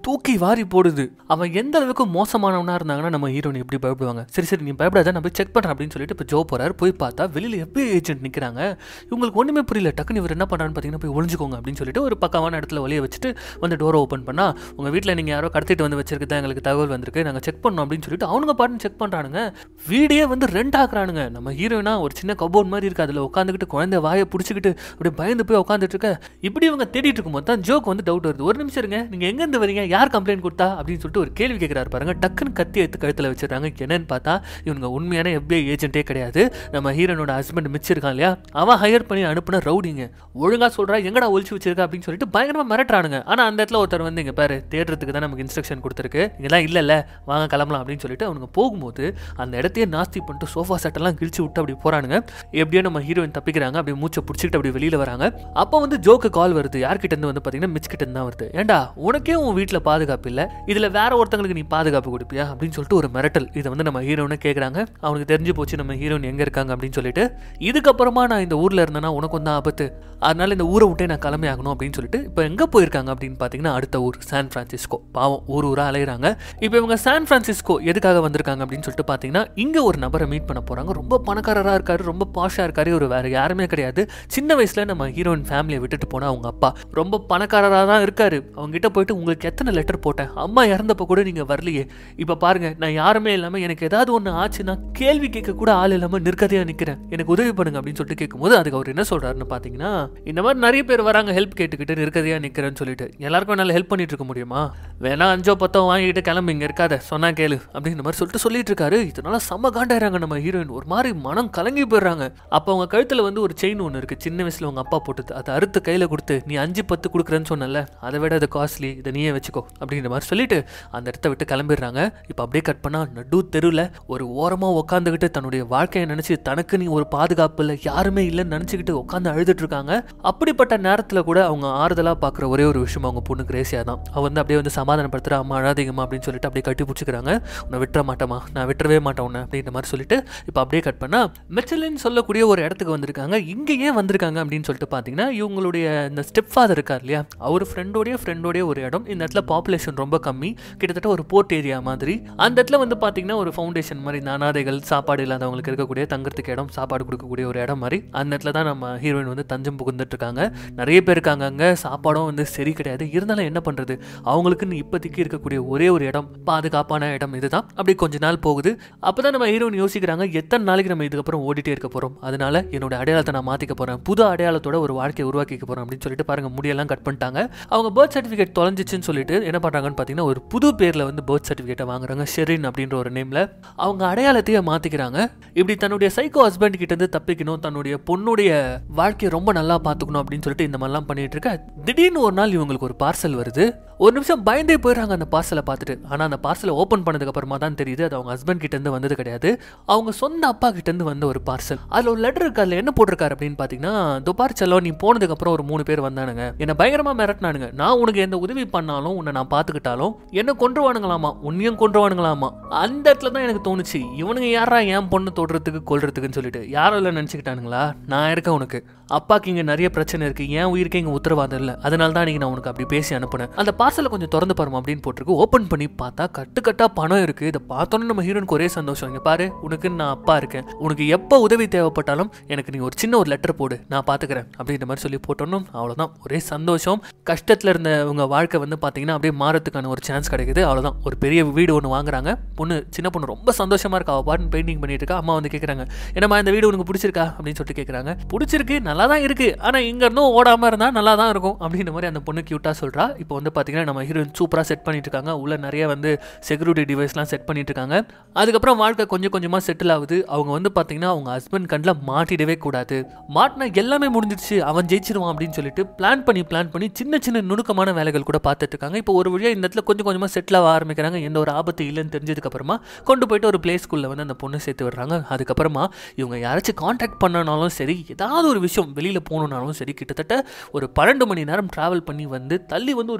தூக்கி வாரி போடுது அவன் எந்த அளவுக்கு மோசமானவனா இருந்தாங்கன்னா நம்ம ஹீரோயின் எப்படி பயப்படுவாங்க சரி சரி நீ பயப்படாத நான் போய் செக் பண்றேன் அப்படின்னு சொல்லிட்டு இப்போ ஜோ போறாரு போய் பார்த்தா வெளியில FBI ஏஜென்ட் நிக்கிறாங்க இவங்களுக்கு ஒண்ணுமே புரியல டக்குன்னு இவர் என்ன பண்றான்னு பார்த்தீங்கன்னா போய் ஒளிஞ்சுக்கோங்க அப்படின்னு சொல்லிட்டு ஒரு பக்கமான இடத்துல வழிய வச்சுட்டு வந்து டோரை ஓப்பன் பண்ணா உங்க வீட்டில் நீங்க யாரோ கடத்திட்டு வந்து வச்சிருக்கதா எங்களுக்கு தகவல் வந்திருக்கு நாங்க செக் பண்ணோம் அப்படின்னு சொல்லிட்டு அவனுங்க பாட்டு செக் பண்றானுங்க வீடியே வந்து ரெண்ட் ஆக்குறானுங்க நம்ம ஹீரோயினா ஒரு சின்ன கபோர்ட் மாதிரி இருக்கு அதுல உட்காந்துக்கிட்டு குழந்தை வாயை பிடிச்சிக்கிட்டு அப்படியே பயந்து போய் உட்காந்துட்டு இருக்க இப்படி இவங்க தேடிட்டு இருக்கும்போது தான் ஜோக் வந்து டவுட் வருது ஒரு நிமிஷம் இருங்க நீங்க எங்க இருந்து வரீங்க யார் கம்ப்ளைண்ட் கொடுத்தா அப்படின்னு சொல்லிட்டு ஒரு கேள்வி கேட்கிறாரு பாருங்க டக்குன்னு கத்தி எடுத்து கழுத்துல வச்சிருக்காங்க என்னன்னு பார்த்தா இவங்க உண்மையான FBI ஏஜென்ட்டே கிடையாது நம்ம ஹீரோனோட ஹஸ்பண்ட் மிச்சிருக்கான் இல்லையா அவன் ஹையர் பண்ணி அனுப்புன ரவுடிங்க ஒழுங்கா சொல்றா எங்கடா ஒழிச்சு வச்சிருக்க அப்படின்னு சொல்லிட்டு பயங்கரமா மிரட்டுறானுங்க ஆனா அந்த இடத்துல ஒருத்தர் வந்து இங்க பாரு தேடுறதுக்கு தான் நமக்கு இன்ஸ்ட்ரக்ஷன் கொடுத்துருக்கு இங்கெல்லாம் இல்ல இல்ல வாங்க கிளம்பலாம் அப்படின்னு சொல்லிட்டு அவனுங்க போகும்போது அந்த இடத்தையே நாஸ்தி பண்ணிட்டு சோஃபா செட்டெல்லாம் கிழிச்சு விட்டு அப்படி போறானுங்க எப்படியோ நம்ம ஹீரோயின் தப்பிக்கிறாங்க அப்படியே மூச்சை பிடிச்சிக்கிட்டு அப்படி வெளியில வராங்க அப்போ வந்து ஜோக்கு கால் வருது யார்கிட்ட இருந்து வந்து பாத்தீங்கன்னா மிச் கிட்ட இருந்து தான் வருது ஏன்டா உனக்கே உன் வீட்டில் பாதுகாப்பு இல்லை இதுல வேற ஒருத்தங்களுக்கு நீ பாதுகாப்பு கொடுப்பியா அப்படின்னு சொல்லிட்டு ஒரு மிரட்டல் இதை வந்து நம்ம ஹீரோனை கேட்குறாங்க அவனுக்கு தெரிஞ்சு போச்சு நம்ம ஹீரோயின் எங்க இருக்காங்க அப்படின்னு சொல்லிட்டு இதுக்கப்புறமா நான் இந்த ஊர்ல இருந்தேன்னா உனக்கும் தான் ஆபத்து அதனால இந்த ஊரை விட்டே நான் கிளம்பி ஆகணும் அப்படின்னு சொல்லிட்டு இப்போ எங்க போயிருக்காங்க அப்படின்னு பார்த்தீங்கன்னா அடுத்த ஊர் சான் பிரான்சிஸ்கோ பாவம் ஊர் ஊரா அலையிறாங்க இப்போ இவங்க சான் பிரான்சிஸ்கோ எதுக்காக வந்திருக்காங்க அப்படின்னு சொல்லிட்டு பார்த்தீங்கன்னா இங்க ஒரு நபரை மீட் பண்ண போறாங்க ரொம்ப பணக்காரரா இருக்காரு ரொம்ப பாஷா இருக்காரு ஒரு வேற யாருமே கிடையாது சின்ன வயசுல நம்ம ஹீரோயின் ஃபேமிலியை விட்டுட்டு போனா அவங்க அப்பா ரொம்ப பணக்காரராக தான் இருக்காரு அவங்க கிட்ட போயிட்டு உங்களுக்கு எத்தனை லெட்டர் போட்டேன் அம்மா இறந்தப்ப கூட நீங்க வரலையே இப்போ பாருங்க நான் யாருமே இல்லாம எனக்கு ஏதாவது ஒன்று ஆச்சுன்னா கேள்வி கேட்க கூட ஆள் இல்லாம நிற்கதையா நிக்கிறேன் எனக்கு உதவி பண்ணுங்க அப்படின்னு சொல்லிட்டு கேட்கும்போது அதுக்கு அவர் என்ன சொல்றாருன்னு பார்த்தீங்கன்னா இந்த மாதிரி நிறைய பேர் வராங்க ஹெல்ப் கேட்டுக்கிட்டு நிற்கதையா நிக்கிறேன்னு சொல்லிட்டு எல்லாருக்கும் என்னால் ஹெல்ப் பண்ணிட்டு இருக்க முடியுமா வேணா அஞ்சோ பத்தோ வாங்கிட்டு கிளம்பி இங்க இருக்காத சொன்னா கேளு அப்படின்ற மாதிரி சொல்லிட்டு சொல்லிட்டு இருக்காரு இதனால செம்ம காண்டாயிராங்க நம்ம ஹீரோயின் ஒரு மாதிரி மனம் கலங்கி போயிடுறாங்க அப்போ அவங்க கழுத்துல வந்து ஒரு செயின் ஒன்று இருக்கு சின்ன வயசுல உங்க அப்பா போட்டது அதை அறுத்து கையில கொடுத்து நீ அஞ்சு பத்து கொடுக்குறேன்னு சொன்னல அதை விட அது காஸ்ட்லி இதை நீயே வச்சுக்கோ அப்படின்ற மாதிரி சொல்லிட்டு அந்த இடத்த விட்டு கிளம்பிடுறாங்க இப்போ அப்படியே கட் பண்ணா நடு தெருவில் ஒரு ஓரமா உட்காந்துக்கிட்டு தன்னுடைய வாழ்க்கையை நினைச்சு தனக்கு நீ ஒரு பாதுகாப்பு இல்லை யாருமே இல்லைன்னு நினச்சிக்கிட்டு உட்காந்து அழுதுட்டு இருக்காங்க அப்படிப்பட்ட நேரத்தில் கூட அவங்க ஆறுதலாக பார்க்குற ஒரே ஒரு விஷயம் அவங்க பொண்ணு கிரேசியா தான் அவ வந்து அப்படியே வந்து சமாதானப்படுத்துற அம்மா அழாதீங்கம்மா அப்படின்னு சொல்லிட்டு அப்படியே கட்டி பிடிச்சிக்கிறாங்க உன்னை விட்டுற மாட்டேமா நான் விட்டுறவே மாட்டேன் உன்னை அப்படின்ற மாதிரி சொல்லிட்டு இப்போ அப்படியே கட் பண்ணா மெச்சலின் சொல்லக்கூடிய ஒரு இடத்துக்கு வந்திருக்காங்க இங்கே ஏன் வந்திருக்காங்க அப்படின்னு சொல்லிட்டு பார்த்தீங்கன்னா இவங்களுடைய இந்த ஸ்டெப் ஃபாதர் இருக்கார் இல்லையா அவர் ஃப்ரெண்டோடைய ஃப்ரெண்டோடைய ஒரு இடம் இந்த இடத்துல பாப்புலேஷன் ரொம்ப கம்மி கிட்டத்தட்ட ஒரு போர்ட் ஏரியா மாதிரி அந்த இடத்துல வந்து பார்த்தீங்கன்னா ஒரு ஃபவுண்டேஷன் மாதிரி இந்த அனாதைகள் சாப்பாடு இல்லாதவங்களுக்கு இருக்கக்கூடிய தங்கறதுக்கு இடம் சாப்பாடு கொடுக்கக்கூடிய ஒரு இடம் மாதிரி அந்த இடத்துல தான் நம்ம ஹீரோயின் வந்து தஞ்சம் புகுந்துட்டு இருக்காங்க நிறைய பேர் இருக்காங்க அங்கே சாப்பாடும் வந்து சரி கிடையாது இருந்தாலும் என்ன பண்ணுறது அவங்களுக்குன்னு இப்போதைக்கு இருக்கக்கூடிய ஒரே ஒரு இடம் பாதுகாப்பான இடம் இதுதான் அப்படி கொஞ்ச நாள் போகுது அப்போ தான் நம்ம ஹீரோயின் யோசிக்கிறாங்க எத்தனை நாளைக்கு நம்ம இதுக்கப்புறம் ஓடிட்டே இருக்க போகிறோம் அதனால என்னோட அடையாளத்தை நான் மாற்றிக்க போகிறேன் புது அடையாளத்தோட ஒரு வாழ்க்கையை உருவாக்கிக்க போகிறேன் அப்படின்னு சொல்லிட்டு பாருங்க முடியெல்லாம் கட் பண்ணிட்டாங்க அவங்க பர்த் சர்டிஃபிகேட் தொலைஞ்சிச்சுன்னு சொல்லிட்டு என்ன பண்ணுறாங்கன்னு பார்த்தீங்கன்னா ஒரு புது பேரில் வந்து பர்த் சர்டிஃபிகேட்டை வாங்குறாங்க ஷெரின் அப்படின்ற ஒரு நேமில் அவங்க அடையாளத்தையே மாற்றிக்கிறாங்க இப்படி தன்னுடைய சைக்கோ ஹஸ்பண்ட் கிட்ட இருந்து தப்பிக்கணும் தன்னுடைய பொண்ணுடைய வாழ்க்கையை ரொம்ப நல்லா பார்த்துக்கணும் அப்படின்னு சொல்லிட்டு இந்த மாதிரிலாம் பண்ணிட்டு இருக்க திடீர்னு ஒரு நாள் இவங்களுக்கு ஒரு பார்சல் வருது ஒரு நிமிஷம் பயந்தே போயிடுறாங்க அந்த பார்சலை பார்த்துட்டு ஆனால் அந்த பார்சலை ஓப்பன் பண்ணதுக்கு அப்புறமா தான் தெரியுது அது அவங்க ஹஸ்பண்ட் கிட்ட இருந்து வந்தது கிடையாது அவங்க சொந்த அப்பா கிட்ட இருந்து வந்த ஒரு பார்சல் அதில் ஒரு லெட்டர் இருக்கு அதில் என்ன போட்டிருக்காரு அப்படின்னு பார்த்தீங்கன்னா துபார் செல்லம் நீ போனதுக்கு அப்புறம் ஒரு மூணு பேர் வந்தானுங்க என்னை பயங்கரமா மிரட்டினானுங்க நான் உனக்கு எந்த உதவி பண்ணாலும் உன்னை நான் பார்த்துக்கிட்டாலும் என்ன கொன்றுவானுங்களாமா உன்னையும் கொன்றுவானுங்களாமா அந்த இடத்துல தான் எனக்கு தோணுச்சு இவனுங்க யாரா என் பொண்ணு தொடுறதுக்கு கொல்றதுக்குன்னு சொல்லிட்டு யாரும் இல்லை நினச்சிக்கிட்டானுங்களா நான் இருக்கேன் உனக்கு அப்பாக்கு இங்கே நிறைய பிரச்சனை இருக்கு என் உயிருக்கு இங்கே உத்தரவாதம் இல்லை அதனால தான் நீங்க நான் உனக்கு அப்படி பேசி அனுப்புனேன் அந்த பார்சலை கொஞ்சம் திறந்து பாருமா அப்படின்னு போட்டிருக்கு ஓப்பன் பண்ணி பார்த்தா கட்டு கட்டா பணம் இருக்கு இதை பார்த்தோன்னே நம்ம ஹீரோனுக்கு ஒரே சந்தோஷம் இங்க பாரு உனக்கு நான் அப்பா இருக்கேன் உனக்கு எப்போ உதவி தேவைப்பட்டாலும் எனக்கு நீ ஒரு சின்ன ஒரு லெட்டர் போடு நான் பார்த்துக்கிறேன் அப்படின்ற மாதிரி சொல்லி போட்டோன்னு அவ்வளோதான் ஒரே சந்தோஷம் கஷ்டத்தில் இருந்த உங்க வாழ்க்கை வந்து பார்த்தீங்கன்னா அப்படியே மாறத்துக்கான ஒரு சான்ஸ் கிடைக்குது அவ்வளோதான் ஒரு பெரிய வீடு ஒன்று வாங்குறாங்க பொண்ணு சின்ன பொண்ணு ரொம்ப சந்தோஷமா இருக்கா அவள் பாட்டு பெயிண்டிங் பண்ணிட்டு இருக்கா அம்மா வந்து கேட்குறாங்க என்னம்மா இந்த வீடு உனக்கு பிடிச்சிருக்கா அப்படின்னு சொல்லிட்டு கேட்குறாங்க பிடிச்சிருக்கு நல்லா தான் இருக்கு ஆனால் இங்க இருந்தும் ஓடாம இருந்தா நல்லா தான் இருக்கும் அப்படின்ற மாதிரி அந்த பொண்ணு கியூட்டா சொல்றா இப்போ வந்து பார்த்தீங்கன்னா நம்ம ஹீரோயின் சூப்பராக செட் பண்ணிட்டு இருக்காங்க உள்ள நிறைய வந்து செக்யூரிட்டி டிவைஸ்லாம் செட் பண்ணிட்டு இருக்காங்க அதுக்கப்புறம் வாழ்க்கை கொஞ்சம் கொஞ்சமாக செட்டில் ஆகுது அவங்க வந்து பார்த்தீங்கன்னா அவங்க ஹஸ்பண்ட் கண்ணில் மாட்டிடவே கூடாது மாட்டினா எல்லாமே முடிஞ்சிடுச்சு அவன் ஜெயிச்சிருவான் அப்படின்னு சொல்லிட்டு பிளான் பண்ணி பிளான் பண்ணி சின்ன சின்ன நுணுக்கமான வேலைகள் கூட பார்த்துட்டு இருக்காங்க இப்போ ஒரு வழியாக இந்த இடத்துல கொஞ்சம் கொஞ்சமாக செட்டில் ஆக ஆரம்பிக்கிறாங்க எந்த ஒரு ஆபத்து இல்லைன்னு தெரிஞ்சதுக்கு அப்புறமா கொண்டு போயிட்டு ஒரு பிளே ஸ்கூலில் வந்து அந்த பொண்ணு சேர்த்து விடுறாங்க அதுக்கப்புறமா இவங்க யாராச்சும் காண்டாக்ட் பண்ணனாலும் சரி ஏதாவது ஒரு விஷயம் வெளியில் போகணுன்னாலும் சரி கிட்டத்தட்ட ஒரு பன்னெண்டு மணி நேரம் ட்ராவல் பண்ணி வந்து தள்ளி வந்து ஒரு டெலிஃபோன்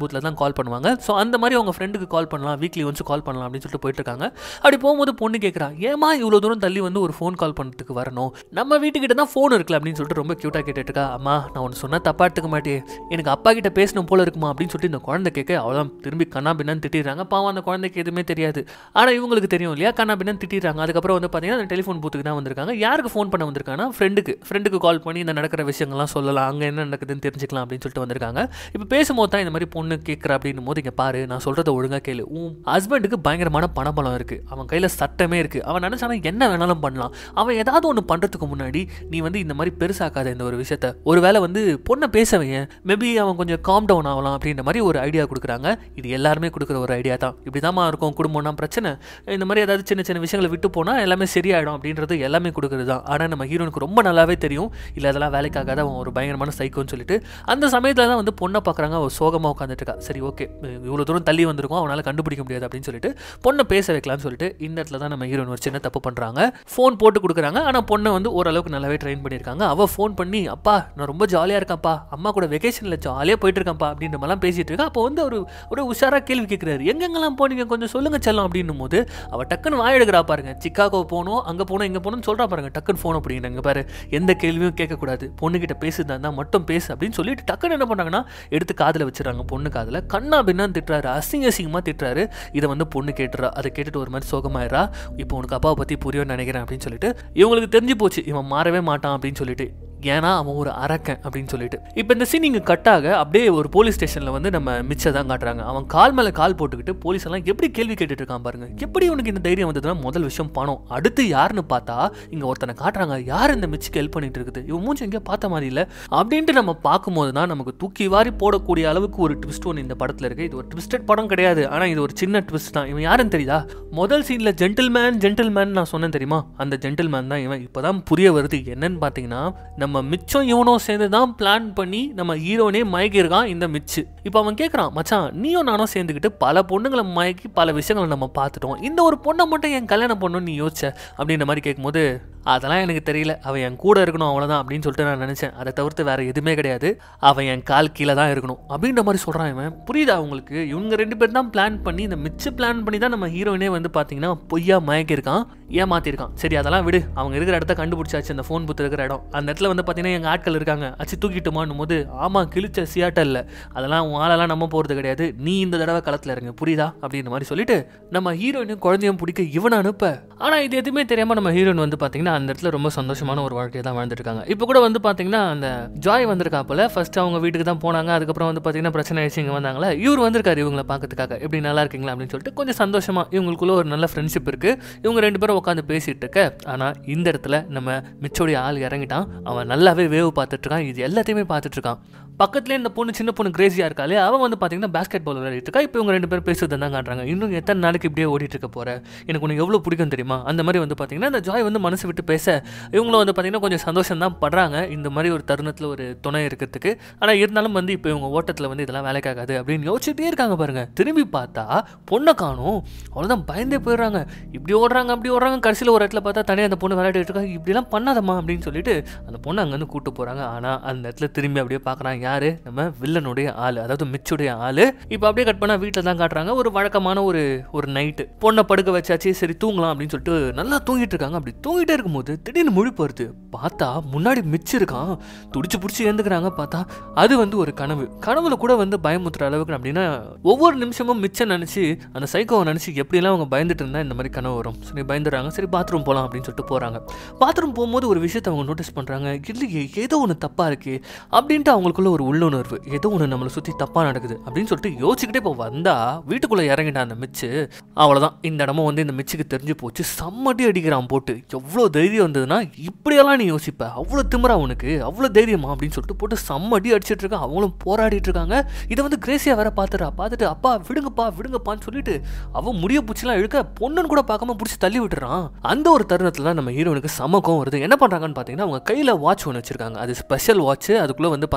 பூத்தில் தான் கால் பண்ணுவாங்க ஸோ அந்த மாதிரி அவங்க ஃப்ரெண்டுக்கு கால் பண்ணலாம் வீக்லி ஒன்ஸ் கால் பண்ணலாம் அப்படின்னு சொல்லிட்டு போயிட்டு இருக்காங்க அப்படி போகும்போது பொண்ணு கேட்குறா ஏமா இவ்வளோ தூரம் தள்ளி வந்து ஒரு ஃபோன் கால் பண்ணுறதுக்கு வரணும் நம்ம வீட்டுக்கிட்ட தான் ஃபோன் இருக்குல்ல அப்படின்னு சொல்லிட்டு ரொம்ப க்யூட்டாக கேட்டுட்டு இருக்கா அம்மா நான் ஒன்று சொன்னால் தப்பா எடுத்துக்க மாட்டேன் எனக்கு அப்பா கிட்ட பேசணும் போல இருக்குமா அப்படின்னு சொல்லிட்டு இந்த குழந்தை கேட்க அவ்வளோதான் திரும்பி கண்ணா பின்னான்னு திட்டிடுறாங்க பாவம் அந்த குழந்தைக்கு எதுவுமே தெரியாது ஆனால் இவங்களுக்கு தெரியும் இல்லையா கண்ணா பின்னான்னு திட்டிடுறாங்க அதுக்கப்புறம் வந்து பார்த்தீங்கன்னா அந்த டெலிஃபோன் பூத்துக்கு தான் வந்திருக்காங்க யாருக்கு ஃபோன் பண்ண வந்திருக்காங்கன்னா ஃப்ரெண்டுக்கு ஃப்ரெண்டுக்கு கால் பண்ணி இந்த நடக்கிற விஷயங்கள்லாம் சொல்லலாம் அங்கே என்ன நடக்குதுன்னு தெரிஞ்சுக்கலாம் அப்படின்னு சொல்லிட்டு வந்திருக்காங்க இப்போ பேசும்போது தான் இந்த மாதிரி பொண்ணு கேட்குற அப்படின்னும் போது இங்கே பாரு நான் சொல்கிறத ஒழுங்காக கேளு உன் ஹஸ்பண்டுக்கு பயங்கரமான பணபலம் இருக்குது அவன் கையில் சட்டமே இருக்குது அவன் நினச்சானா என்ன வேணாலும் பண்ணலாம் அவன் ஏதாவது ஒன்று பண்ணுறதுக்கு முன்னாடி நீ வந்து இந்த மாதிரி பெருசாக்காத இந்த ஒரு விஷயத்த ஒருவேளை வந்து பொண்ணை பேச வையன் மேபி அவன் கொஞ்சம் காம் டவுன் ஆகலாம் அப்படின்ற மாதிரி ஒரு ஐடியா கொடுக்குறாங்க இது எல்லாருமே கொடுக்குற ஒரு ஐடியா தான் இப்படி தாம்மா இருக்கும் குடும்பம்னா பிரச்சனை இந்த மாதிரி ஏதாவது சின்ன சின்ன விஷயங்களை விட்டு போனால் எல்லாமே சரியாயிடும் அப்படின்றது எல்லாமே கொடுக்குறது தான் ஆனால் நம்ம ஹீரோனுக்கு ரொம்ப நல்லாவே தெரியும் இல்லை அதெல்லாம் வேலைக்காகாத அவன் ஒரு பயங்கரமான சைக்கோன்னு சொல்லிட்டு அந்த சமயத்தில் தான் வந்து பொண்ணை பார்க்குறாங்க அவள் சோகமாக உட்காந்துட்டு இருக்கா சரி ஓகே இவ்வளோ தூரம் தள்ளி வந்திருக்கோம் அவனால் கண்டுபிடிக்க முடியாது அப்படின்னு சொல்லிட்டு பொண்ணை பேச வைக்கலாம்னு சொல்லிட்டு இந்த இடத்துல தான் நம்ம ஹீரோன் ஒரு சின்ன தப்பு பண்ணுறாங்க ஃபோன் போட்டு கொடுக்குறாங்க ஆனால் பொண்ணை வந்து ஓரளவுக்கு நல்லாவே ட்ரெயின் பண்ணியிருக்காங்க அவள் ஃபோன் பண்ணி அப்பா நான் ரொம்ப ஜாலியாக இருக்கேன்ப்பா அம்மா கூட வெக்கேஷனில் ஜாலியாக போயிட்டு இருக்கேன்ப்பா அப்படின்ற மாதிரிலாம் பேசிட்டு இருக்கா அப்போ வந்து ஒரு ஒரு உஷாராக கேள்வி கேட்குறாரு எங்கெங்கெல்லாம் போனீங்க கொஞ்சம் சொல்லுங்க செல்லம் அப்படின்னும் போது அவள் டக்குன்னு வாய் எடுக்கிறா பாருங்க சிக்காகோ போகணும் அங்கே போகணும் இங்கே போகணும்னு சொல்கிறா பாருங்க டக்குன்னு ஃபோன் அப்படிங்கிறாங்க பாரு எந்த கேள்வியும் கேட்கக்கூடாது பொண்ணுகிட்ட பேசுதா இருந்தால் மட்டும் பேசு அப்படின்னு சொல்லிட்டு டக்குன்னு என்ன பண்ணுறாங்கன்னா எடுத்து காதில் வச்சுறாங்க பொண்ணு காதில் கண்ணா பின்னான்னு திட்டுறாரு அசிங்க அசிங்கமாக திட்டுறாரு இதை வந்து பொண்ணு கேட்டுறா அதை கேட்டுட்டு ஒரு மாதிரி சோகமாயிரா இப்போ உனக்கு அப்பாவை பற்றி புரியும்னு நினைக்கிறேன் அப்படின்னு சொல்லிட்டு இவங்களுக்கு தெரிஞ்சு போச்சு இவன் மாறவே மாட்டான் அப்படின்னு சொல்லிட்டு ஏன்னா அவன் ஒரு அரக்கன் அப்படின்னு சொல்லிட்டு இப்போ இந்த சீன் இங்கே கட்டாக அப்படியே ஒரு போலீஸ் ஸ்டேஷனில் வந்து நம்ம மிச்சம் தான் காட்டுறாங்க அவன் கால் மேலே கால் போட்டுக்கிட்டு போலீஸ் எல்லாம் எப்படி கேள்வி கேட்டுட்டு இருக்கான் பாருங்க எப்படி உனக்கு இந்த தைரியம் வந்ததுன்னா முதல் விஷயம் பணம் அடுத்து யாருன்னு பார்த்தா இங்கே ஒருத்தனை காட்டுறாங்க யார் இந்த மிச்சுக்கு ஹெல்ப் பண்ணிட்டு இருக்குது இவன் மூஞ்சி எங்கேயோ பார்த்த மாதிரி இல்லை அப்படின்ட்டு நம்ம பார்க்கும்போது தான் நமக்கு தூக்கி வாரி போடக்கூடிய அளவுக்கு ஒரு ட்விஸ்ட் ஒன்று இந்த படத்தில் இருக்குது இது ஒரு ட்விஸ்டட் படம் கிடையாது ஆனால் இது ஒரு சின்ன ட்விஸ்ட் தான் இவன் யாருன்னு தெரியுதா முதல் சீனில் ஜென்டில்மேன் ஜென்டில்மேன் நான் சொன்னேன் தெரியுமா அந்த ஜென்டில்மேன் தான் இவன் இப்போ தான் புரிய வருது என்னன்னு பார்த்தீங்கன்னா நம்ம மிச்சம் இவனும் சேர்ந்து தான் பிளான் பண்ணி நம்ம ஹீரோனே மயக்கியிருக்கான் இந்த மிச்சு இப்போ அவன் கேட்குறான் மச்சான் நீயும் நானும் சேர்ந்துக்கிட்டு பல பொண்ணுங்களை மயக்கி பல விஷயங்களை நம்ம பார்த்துட்டோம் இந்த ஒரு பொண்ணை மட்டும் என் கல்யாணம் பண்ணணும்னு நீ யோசிச்ச அப்படின்ற மாதிரி கேட்கும்போது அதெல்லாம் எனக்கு தெரியல அவன் என் கூட இருக்கணும் அவ்வளோதான் அப்படின்னு சொல்லிட்டு நான் நினச்சேன் அதை தவிர்த்து வேற எதுவுமே கிடையாது அவன் என் கால் கீழே தான் இருக்கணும் அப்படின்ற மாதிரி சொல்கிறான் இவன் புரியுதா உங்களுக்கு இவங்க ரெண்டு பேர் தான் பிளான் பண்ணி இந்த மிச்ச பிளான் பண்ணி தான் நம்ம ஹீரோயினே வந்து பார்த்தீங்கன்னா பொய்யா மயக்கியிருக்கான் ஏமாத்திருக்கான் சரி அதெல்லாம் விடு அவங்க இருக்கிற இடத்த கண்டுபிடிச்சாச்சு அந்த ஃபோன் புத்து இருக்கிற இடம் அந்த இடத்துல வந்து பார்த்தீங்கன்னா எங்கள் ஆட்கள் இருக்காங்க அச்சு தூக்கிட்டுமான்னும் போது ஆமாம் கிழிச்ச சியாட்டல்ல அதெல்லாம் உன் ஆளெல்லாம் நம்ம போகிறது கிடையாது நீ இந்த தடவை களத்தில் இருங்க புரியுதா அப்படின்ற மாதிரி சொல்லிட்டு நம்ம ஹீரோயினும் குழந்தையும் பிடிக்க இவனை அனுப்ப ஆனால் இது எதுவுமே தெரியாமல் நம்ம ஹீரோயின் வந்து பார்த்தீங்கன்னா அந்த இடத்துல ரொம்ப சந்தோஷமான ஒரு வாழ்க்கையை தான் வாழ்ந்துட்டு இருக்காங்க இப்போ கூட வந்து பார்த்தீங்கன்னா அந்த ஜாய் வந்திருக்காப்புல ஃபர்ஸ்ட் அவங்க வீட்டுக்கு தான் போனாங்க அதுக்கப்புறம் வந்து பார்த்தீங்கன்னா பிரச்சனை ஆயிடுச்சு இங்கே வந்தாங்களா இவர் வந்திருக்காரு இவங்களை பார்க்கறதுக்காக எப்படி நல்லா இருக்கீங்களா அப்படின்னு சொல்லிட்டு கொஞ்சம் சந்தோஷமா இவங்களுக்குள்ள ஒரு நல்ல ஃப்ரெண்ட்ஷிப் இருக்கு இவங்க ரெண்டு பேரும் உட்காந்து பேசிட்டு இருக்க ஆனால் இந்த இடத்துல நம்ம மிச்சோடைய ஆள் இறங்கிட்டான் அவன் நல்லாவே வேவு பார்த்துட்டு இருக்கான் இது எல்லாத்தையுமே பார்த்துட்டு இருக்கான் பக்கத்துலேயே இந்த பொண்ணு சின்ன பொண்ணு கிரேசியாக இருக்காளே அவன் வந்து பார்த்தீங்கன்னா பேஸ்கெட் பால் விளையாடிட்டு இருக்கா இப்போ இவங்க ரெண்டு பேரும் பேசுறது தான் காட்டுறாங்க இன்னும் எத்தனை நாளைக்கு இப்படியே ஓடிட்டு இருக்க போற எனக்கு உனக்கு எவ்வளோ பிடிக்கும் தெரியுமா அந்த மாதிரி வந்து பார்த்தீங்கன்னா அந்த ஜாய் வந்து மனசு விட்டு பேச இவங்களும் வந்து பார்த்தீங்கன்னா கொஞ்சம் சந்தோஷம் தான் படுறாங்க இந்த மாதிரி ஒரு தருணத்தில் ஒரு துணை இருக்கிறதுக்கு ஆனால் இருந்தாலும் வந்து இப்போ இவங்க ஓட்டத்தில் வந்து இதெல்லாம் வேலைக்காகாது அப்படின்னு யோசிச்சுட்டே இருக்காங்க பாருங்க திரும்பி பார்த்தா பொண்ணை காணும் அவ்வளோதான் பயந்தே போயிடுறாங்க இப்படி ஓடுறாங்க அப்படி ஓடுறாங்க கடைசியில் ஒரு இடத்துல பார்த்தா தனியாக அந்த பொண்ணு விளையாடிட்டு இருக்காங்க இப்படிலாம் பண்ணாதம்மா அப்படின்னு சொல்லிட்டு அந்த பொண்ணை அங்கேருந்து கூட்டு போகிறாங்க ஆனால் அந்த இடத்துல திரும்பி அப்படியே பார்க்குறாங்க யாரு நம்ம வில்லனுடைய ஆள் அதாவது மிச்சுடைய ஆள் இப்போ அப்படியே கட் பண்ணால் வீட்டில் தான் காட்டுறாங்க ஒரு வழக்கமான ஒரு ஒரு நைட்டு பொண்ணை படுக்க வச்சாச்சு சரி தூங்கலாம் அப்படின்னு சொல்லிட்டு நல்லா தூங்கிட்டு இருக்காங்க அப்படி தூங்கிட்டே இருக்கும்போது திடீர்னு முழிப்பு வருது பார்த்தா முன்னாடி மிச்சு இருக்கான் துடிச்சு பிடிச்சி ஏந்துக்கிறாங்க பார்த்தா அது வந்து ஒரு கனவு கனவுல கூட வந்து பயமுத்துற அளவுக்கு அப்படின்னா ஒவ்வொரு நிமிஷமும் மிச்சம் நினச்சி அந்த சைக்கோவை நினச்சி எப்படிலாம் அவங்க பயந்துட்டு இருந்தால் இந்த மாதிரி கனவு வரும் சரி பயந்துடுறாங்க சரி பாத்ரூம் போகலாம் அப்படின்னு சொல்லிட்டு போகிறாங்க பாத்ரூம் போகும்போது ஒரு விஷயத்தை அவங்க நோட்டீஸ் பண்ணுறாங்க இல்லையே ஏதோ ஒன்று தப்பாக இருக்கு அப்படின்ட்டு அவங்களுக்குள்ள ஒரு உள்ளுணர்வு ஏதோ ஒன்று நம்மளை சுற்றி தப்பாக நடக்குது அப்படின்னு சொல்லிட்டு யோசிச்சுக்கிட்டே இப்போ வந்தா வீட்டுக்குள்ளே இறங்கிட்டான் அந்த மிச்சு அவ்வளோதான் இந்த இடமும் வந்து இந்த மிச்சுக்கு தெரிஞ்சு போச்சு செம்மட்டி அடிக்கிறான் போட்டு எவ்வளோ தைரியம் வந்ததுன்னா இப்படியெல்லாம் நீ யோசிப்ப அவ்வளோ திமிரா உனக்கு அவ்வளோ தைரியமா அப்படின்னு சொல்லிட்டு போட்டு செம்மடி அடிச்சிட்டு இருக்கான் அவங்களும் போராடிட்டு இருக்காங்க இதை வந்து கிரேசியா வேற பார்த்துறா பார்த்துட்டு அப்பா விடுங்கப்பா விடுங்கப்பான்னு சொல்லிட்டு அவன் முடிய பூச்சிலாம் இழுக்க பொண்ணுன்னு கூட பார்க்காம பிடிச்சி தள்ளி விட்டுறான் அந்த ஒரு தருணத்தில் தான் நம்ம ஹீரோனுக்கு சமக்கம் வருது என்ன பண்ணுறாங்கன்னு பார்த்தீங்கன்னா அவங்க கையில் வாட்ச் ஒன்று வச்சிருக்காங்க அது ஸ்பெஷல் வாட்ச் அதுக்குள்ளே வந்து பார்த்தீங்கன்னா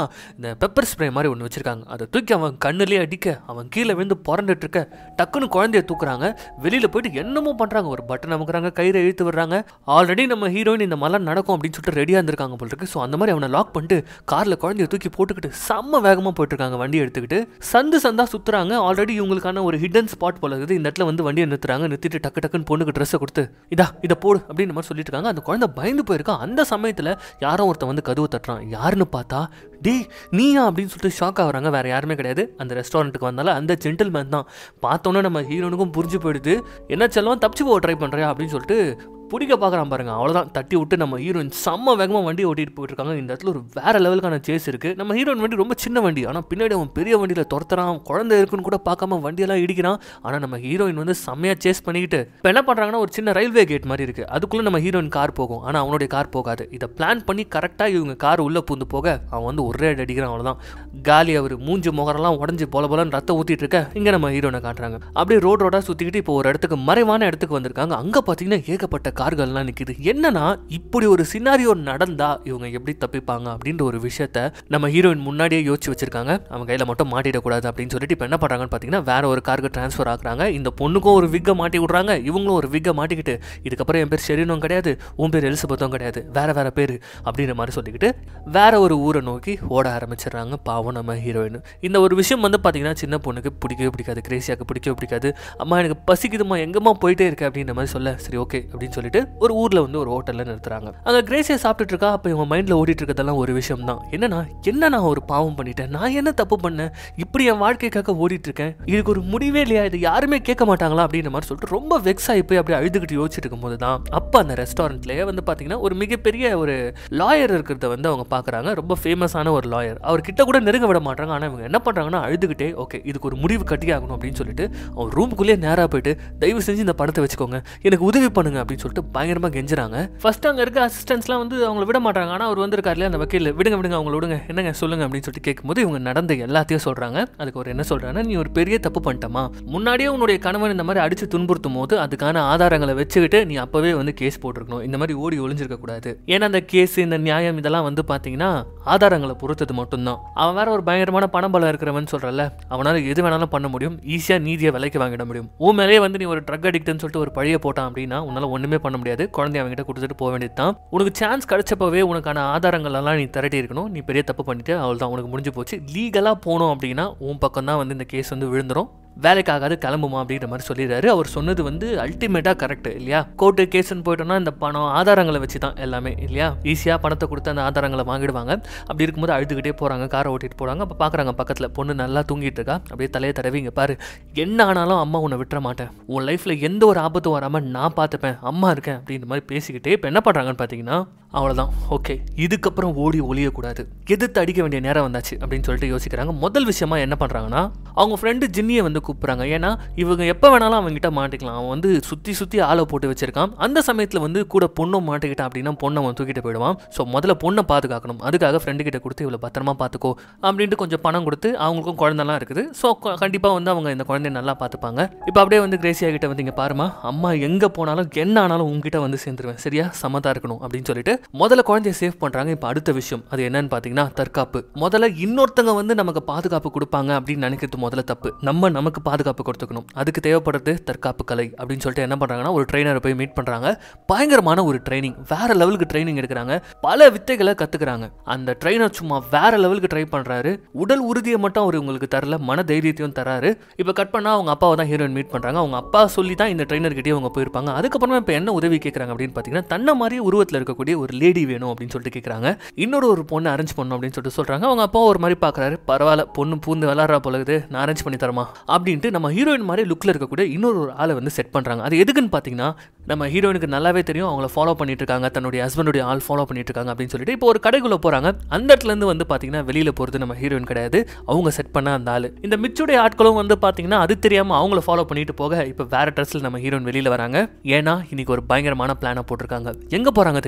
இந்த பெப்பர் ஸ்ப்ரே மாதிரி ஒன்று வச்சிருக்காங்க அதை தூக்கி அவன் கண்ணுலேயே அடிக்க அவன் கீழே விழுந்து புரண்டுட்டு இருக்க டக்குன்னு குழந்தைய தூக்குறாங்க வெளியில் போயிட்டு என்னமோ பண்ணுறாங்க ஒரு பட்டன் அமுக்குறாங்க கயிறை இழுத்து விடுறாங்க ஆல்ரெடி நம்ம ஹீரோயின் இந்த மாதிரிலாம் நடக்கும் அப்படின்னு சொல்லிட்டு ரெடியாக இருந்திருக்காங்க போல இருக்கு ஸோ அந்த மாதிரி அவனை லாக் பண்ணிட்டு காரில் குழந்தைய தூக்கி போட்டுக்கிட்டு செம்ம வேகமாக போயிட்டு இருக்காங்க வண்டி எடுத்துக்கிட்டு சந்து சந்தா சுத்துறாங்க ஆல்ரெடி இவங்களுக்கான ஒரு ஹிடன் ஸ்பாட் போல இருக்குது இந்த இடத்துல வந்து வண்டியை நிறுத்துறாங்க நிறுத்திட்டு டக்கு டக்குன்னு பொண்ணுக்கு ட்ரெஸ்ஸை கொடுத்து இதா இதை போடு அப்படின்னு மாதிரி சொல்லிட்டு இருக்காங்க அந்த குழந்தை பயந்து போயிருக்கான் அந்த சமயத்தில் யாரோ ஒருத்தன் வந்து கதவு தட்டுறான் யாருன்னு பார்த்தா டேய் நீயா அப்படின்னு சொல்லிட்டு ஷாக் ஆகுறாங்க வேற யாருமே கிடையாது அந்த ரெஸ்டாரண்ட்டுக்கு வந்தால அந்த ஜென்டில்மேன் தான் பார்த்தோன்னே நம்ம ஹீரோனுக்கும் புரிஞ்சு போயிடுது என்ன செல்லம் தப்பிச்சு போக ட்ரை பண்ணுறியா அப்படின்னு சொல்லிட்டு பிடிக்க பார்க்குறான் பாருங்க அவ்வளோதான் தட்டி விட்டு நம்ம ஹீரோயின் செம்ம வேகமாக வண்டி ஓட்டிட்டு போயிட்டு இருக்காங்க இந்த இடத்துல ஒரு வேற லெவலுக்கான சேஸ் இருக்கு நம்ம ஹீரோயின் வண்டி ரொம்ப சின்ன வண்டி ஆனால் பின்னாடி அவன் பெரிய வண்டியில் துரத்துறான் குழந்தை இருக்குன்னு கூட பார்க்காம வண்டியெல்லாம் இடிக்கிறான் ஆனால் நம்ம ஹீரோயின் வந்து செம்மையாக சேஸ் பண்ணிக்கிட்டு இப்போ என்ன பண்ணுறாங்கன்னா ஒரு சின்ன ரயில்வே கேட் மாதிரி இருக்கு அதுக்குள்ளே நம்ம ஹீரோயின் கார் போகும் ஆனால் அவனுடைய கார் போகாது இதை பிளான் பண்ணி கரெக்டாக இவங்க கார் உள்ளே பூந்து போக அவன் வந்து ஒரே அடி அடிக்கிறான் அவ்வளோதான் காலி அவர் மூஞ்சி முகரெல்லாம் உடஞ்சி போல போலன்னு ரத்தம் ஊற்றிட்டு இருக்க இங்கே நம்ம ஹீரோனை காட்டுறாங்க அப்படியே ரோட் ரோடாக சுற்றிக்கிட்டு இப்போ ஒரு இடத்துக்கு மறைவான இடத்துக்கு வந்திருக்காங்க அங்கே பார்த்தீங்கன்னா ஏகப்பட்ட கார்கள்லாம் நிற்கிது என்னன்னா இப்படி ஒரு சினாரியோ நடந்தா இவங்க எப்படி தப்பிப்பாங்க அப்படின்ற ஒரு விஷயத்த நம்ம ஹீரோயின் முன்னாடியே யோசிச்சு வச்சிருக்காங்க அவங்க கையில் மட்டும் மாட்டிடக்கூடாது அப்படின்னு சொல்லிட்டு இப்போ என்ன பண்ணுறாங்கன்னு பார்த்தீங்கன்னா வேற ஒரு காருக்கு ட்ரான்ஸ்ஃபர் ஆகுறாங்க இந்த பொண்ணுக்கும் ஒரு விக்கை மாட்டி விட்றாங்க இவங்களும் ஒரு விக்கை மாட்டிக்கிட்டு இதுக்கப்புறம் என் பேர் ஷெரீனும் கிடையாது உன் பேர் எலிசபெத்தும் கிடையாது வேற வேற பேர் அப்படின்ற மாதிரி சொல்லிக்கிட்டு வேற ஒரு ஊரை நோக்கி ஓட ஆரம்பிச்சிடுறாங்க பாவம் நம்ம ஹீரோயின் இந்த ஒரு விஷயம் வந்து பார்த்தீங்கன்னா சின்ன பொண்ணுக்கு பிடிக்கவே பிடிக்காது கிரேசியாக்கு பிடிக்கவே பிடிக்காது அம்மா எனக்கு பசிக்குதுமா எங்கம்மா போயிட்டே இருக்க அப்படின்ற மாதிரி சொல்ல சரி ஓகே அப்படின்னு சொல்லிட்டு ஒரு ஊரில் வந்து ஒரு ஹோட்டலில் நிறுத்துறாங்க அங்கே கிரேசியா சாப்பிட்டுட்டு இருக்கா அப்போ இவங்க மைண்டில் ஓடிட்டு இருக்கதெல்லாம் ஒரு விஷயம் தான் என்னன்னா என்ன நான் ஒரு பாவம் பண்ணிட்டேன் நான் என்ன தப்பு பண்ணேன் இப்படி என் வாழ்க்கைக்காக ஓடிட்டு இருக்கேன் இதுக்கு ஒரு முடிவே இல்லையா இது யாருமே கேட்க மாட்டாங்களா அப்படின்ற மாதிரி சொல்லிட்டு ரொம்ப வெக்ஸ் ஆகி போய் அப்படியே அழுதுகிட்டு யோசிச்சுட்டு இருக்கும்போது தான் அப்போ அந்த ரெஸ்டாரண்ட்லேயே வந்து பார்த்தீங்கன்னா ஒரு மிகப்பெரிய ஒரு லாயர் இருக்கிறத வந்து அவங்க பார்க்குறாங்க ரொம்ப ஃபேமஸான ஒரு லாயர் அவர் கிட்ட கூட நெருங்க விட மாட்டாங்க ஆனால் இவங்க என்ன பண்ணுறாங்கன்னா அழுதுகிட்டே ஓகே இதுக்கு ஒரு முடிவு கட்டி ஆகணும் அப்படின்னு சொல்லிட்டு அவர் ரூமுக்குள்ளேயே நேராக போயிட்டு தயவு செஞ்சு இந்த பணத்தை வச்சுக்கோங்க எனக்கு உதவி பண்ணுங்க அப்படின்னு சொல்லிட்டு பயங்கரமாக கெஞ்சுறாங்க ஃபர்ஸ்ட் அங்கே இருக்க அசிஸ்டன்ஸ்லாம் வந்து அவங்கள விட மாட்டாங்க ஆனால் அவர் வந்திருக்காருல அந்த வக்கீல் விடுங்க விடுங்க அவங்கள விடுங்க என்னங்க சொல்லுங்க அப்படின்னு சொல்லிட்டு கேட்கும்போது இவங்க நடந்த எல்லாத்தையும் சொல்றாங்க அதுக்கு அவர் என்ன சொல்றாங்கன்னா நீ ஒரு பெரிய தப்பு பண்ணிட்டமா முன்னாடியே உன்னுடைய கணவன் இந்த மாதிரி அடிச்சு துன்புறுத்தும் போது அதுக்கான ஆதாரங்களை வச்சுக்கிட்டு நீ அப்பவே வந்து கேஸ் போட்டிருக்கணும் இந்த மாதிரி ஓடி ஒளிஞ்சிருக்க கூடாது ஏன்னா அந்த கேஸ் இந்த நியாயம் இதெல்லாம் வந்து பாத்தீங்கன்னா ஆதாரங்களை பொறுத்தது மட்டும்தான் அவன் வேற ஒரு பயங்கரமான பணபலம் இருக்கிறவன் சொல்றல அவனால எது வேணாலும் பண்ண முடியும் ஈஸியா நீதியை விலைக்கு வாங்கிட முடியும் உன் மேலே வந்து நீ ஒரு ட்ரக் அடிக்ட்னு சொல்லிட்டு ஒரு பழிய போட்டான் அப்படின்னா உன்னால ஒண்ணுமே பண்ண முடியாது குழந்தைய அவன்கிட்ட கொடுத்துட்டு போக வேண்டியது தான் உனக்கு சான்ஸ் கிடைச்சப்பவே உனக்கான ஆதாரங்கள் எல்லாம் நீ திரட்டி இருக்கணும் நீ பெரிய தப்பு பண்ணிட்டு அவள் தான் உனக்கு முடிஞ்சு போச்சு லீகலாக போனோம் அப்படின்னா உன் பக்கம் தான் வந்து இந்த கேஸ் வந்து விழுந்துரும் வேலைக்காகாது கிளம்புமா அப்படின்ற மாதிரி சொல்லிடுறாரு அவர் சொன்னது வந்து அல்டிமேட்டாக கரெக்ட் இல்லையா கோர்ட்டு கேஸ்ன்னு போயிட்டோம்னா இந்த பணம் ஆதாரங்களை வச்சு தான் எல்லாமே இல்லையா ஈஸியாக பணத்தை கொடுத்து அந்த ஆதாரங்களை வாங்கிடுவாங்க அப்படி இருக்கும்போது அழுதுகிட்டே போகிறாங்க காரை ஓட்டிட்டு போகிறாங்க அப்போ பார்க்குறாங்க பக்கத்தில் பொண்ணு நல்லா தூங்கிட்டு இருக்கா அப்படியே தலையை தடவி இங்கே பாரு என்ன ஆனாலும் அம்மா உன்னை விட்டுற மாட்டேன் உன் லைஃப்பில் எந்த ஒரு ஆபத்தும் வராமல் நான் பார்த்துப்பேன் அம்மா இருக்கேன் அப்படின்ற மாதிரி பேசிக்கிட்டே இப்போ என்ன பண்ணுறாங்கன்னு பார்த்தீங்கன்னா அவ்வளோதான் ஓகே இதுக்கப்புறம் ஓடி ஒளியக்கூடாது எதிர்த்து அடிக்க வேண்டிய நேரம் வந்தாச்சு அப்படின்னு சொல்லிட்டு யோசிக்கிறாங்க முதல் விஷயமா என்ன பண்ணுறாங்கன்னா அவங்க ஃப்ரெண்டு ஜின்னியை வந்து கூப்பிட்றாங்க ஏன்னா இவங்க எப்போ வேணாலும் அவங்ககிட்ட மாட்டிக்கலாம் அவன் வந்து சுற்றி சுற்றி ஆளை போட்டு வச்சிருக்கான் அந்த சமயத்தில் வந்து கூட பொண்ணும் மாட்டிக்கிட்டான் அப்படின்னா பொண்ணை அவன் தூக்கிட்டு போயிடுவான் ஸோ முதல்ல பொண்ணை பாதுகாக்கணும் அதுக்காக ஃப்ரெண்டு கிட்ட கொடுத்து இவ்வளோ பத்திரமா பார்த்துக்கோ அப்படின்ட்டு கொஞ்சம் பணம் கொடுத்து அவங்களுக்கும் குழந்தெல்லாம் இருக்குது ஸோ கண்டிப்பாக வந்து அவங்க இந்த குழந்தைய நல்லா பார்த்துப்பாங்க இப்போ அப்படியே வந்து கிரேசியா கிட்ட வந்து இங்கே பாருமா அம்மா எங்கே போனாலும் என்ன ஆனாலும் உங்ககிட்ட வந்து சேர்ந்துருவேன் சரியா சமத்தா இருக்கணும் அப்படின்னு சொல்லிட்டு முதல்ல குழந்தைய சேவ் பண்ணுறாங்க இப்போ அடுத்த விஷயம் அது என்னன்னு பார்த்தீங்கன்னா தற்காப்பு முதல்ல இன்னொருத்தங்க வந்து நமக்கு பாதுகாப்பு கொடுப்பாங்க அப்படின்னு நினைக்கிறது முதல்ல தப்பு நம்ம நமக்கு பாதுகாப்பு கொடுத்துக்கணும் அதுக்கு தேவைப்படுறது தற்காப்பு கலை அப்படின்னு சொல்லிட்டு என்ன பண்ணுறாங்கன்னா ஒரு ட்ரைனரை போய் மீட் பண்ணுறாங்க பயங்கரமான ஒரு ட்ரைனிங் வேற லெவலுக்கு ட்ரைனிங் எடுக்கிறாங்க பல வித்தைகளை கற்றுக்குறாங்க அந்த ட்ரைனர் சும்மா வேற லெவலுக்கு ட்ரை பண்ணுறாரு உடல் உறுதியை மட்டும் அவர் உங்களுக்கு தரல மன தைரியத்தையும் தராரு இப்போ கட் பண்ணால் அவங்க அப்பாவை தான் ஹீரோயின் மீட் பண்ணுறாங்க அவங்க அப்பா சொல்லி தான் இந்த ட்ரைனர்கிட்டயே அவங்க போயிருப்பாங்க அதுக்கப்புறமா இப்போ என்ன உதவி கேட்குறாங்க அப்படின்னு பார்த்தீங்கன்னா தன்னை மாதிரி உருவத்தில் இருக்கக்கூடிய ஒரு லேடி வேணும் அப்படின்னு சொல்லிட்டு கேட்குறாங்க இன்னொரு ஒரு பொண்ணு அரேஞ்ச் பண்ணணும் அப்படின்னு சொல்லிட்டு சொல்கிறாங்க அவங்க அப்பா ஒரு மாதிரி பார்க்குறாரு பரவாயில்ல பொண்ணு பூந்து விளாட்றா போல இருக்குது நான் அரேஞ்ச் பண்ணி தரமா அப்படின்ட்டு நம்ம ஹீரோயின் மாதிரி லுக்கில் இருக்கக்கூடிய இன்னொரு ஒரு ஆளை வந்து செட் பண்ணுறாங்க அது எதுக்குன்னு பார்த்தீங்கன்னா நம்ம ஹீரோயினுக்கு நல்லாவே தெரியும் அவங்கள ஃபாலோ பண்ணிட்டு இருக்காங்க தன்னுடைய ஹஸ்பண்டுடைய ஆள் ஃபாலோ பண்ணிட்டு இருக்காங்க அப்படின்னு சொல்லிட்டு இப்போ ஒரு கடைக்குள்ளே போகிறாங்க அந்த இடத்துல இருந்து வந்து பார்த்தீங்கன்னா வெளியில் போகிறது நம்ம ஹீரோயின் கிடையாது அவங்க செட் பண்ண அந்த ஆள் இந்த மிச்சுடைய ஆட்களும் வந்து பார்த்தீங்கன்னா அது தெரியாமல் அவங்கள ஃபாலோ பண்ணிட்டு போக இப்போ வேற ட்ரெஸ்ஸில் நம்ம ஹீரோயின் வெளியில் வராங்க ஏன்னா இன்னைக்கு ஒரு பயங்கரமான பிளானை போட்டிருக்காங்க எங்கே போகிறாங்க தெரியுமா நேராக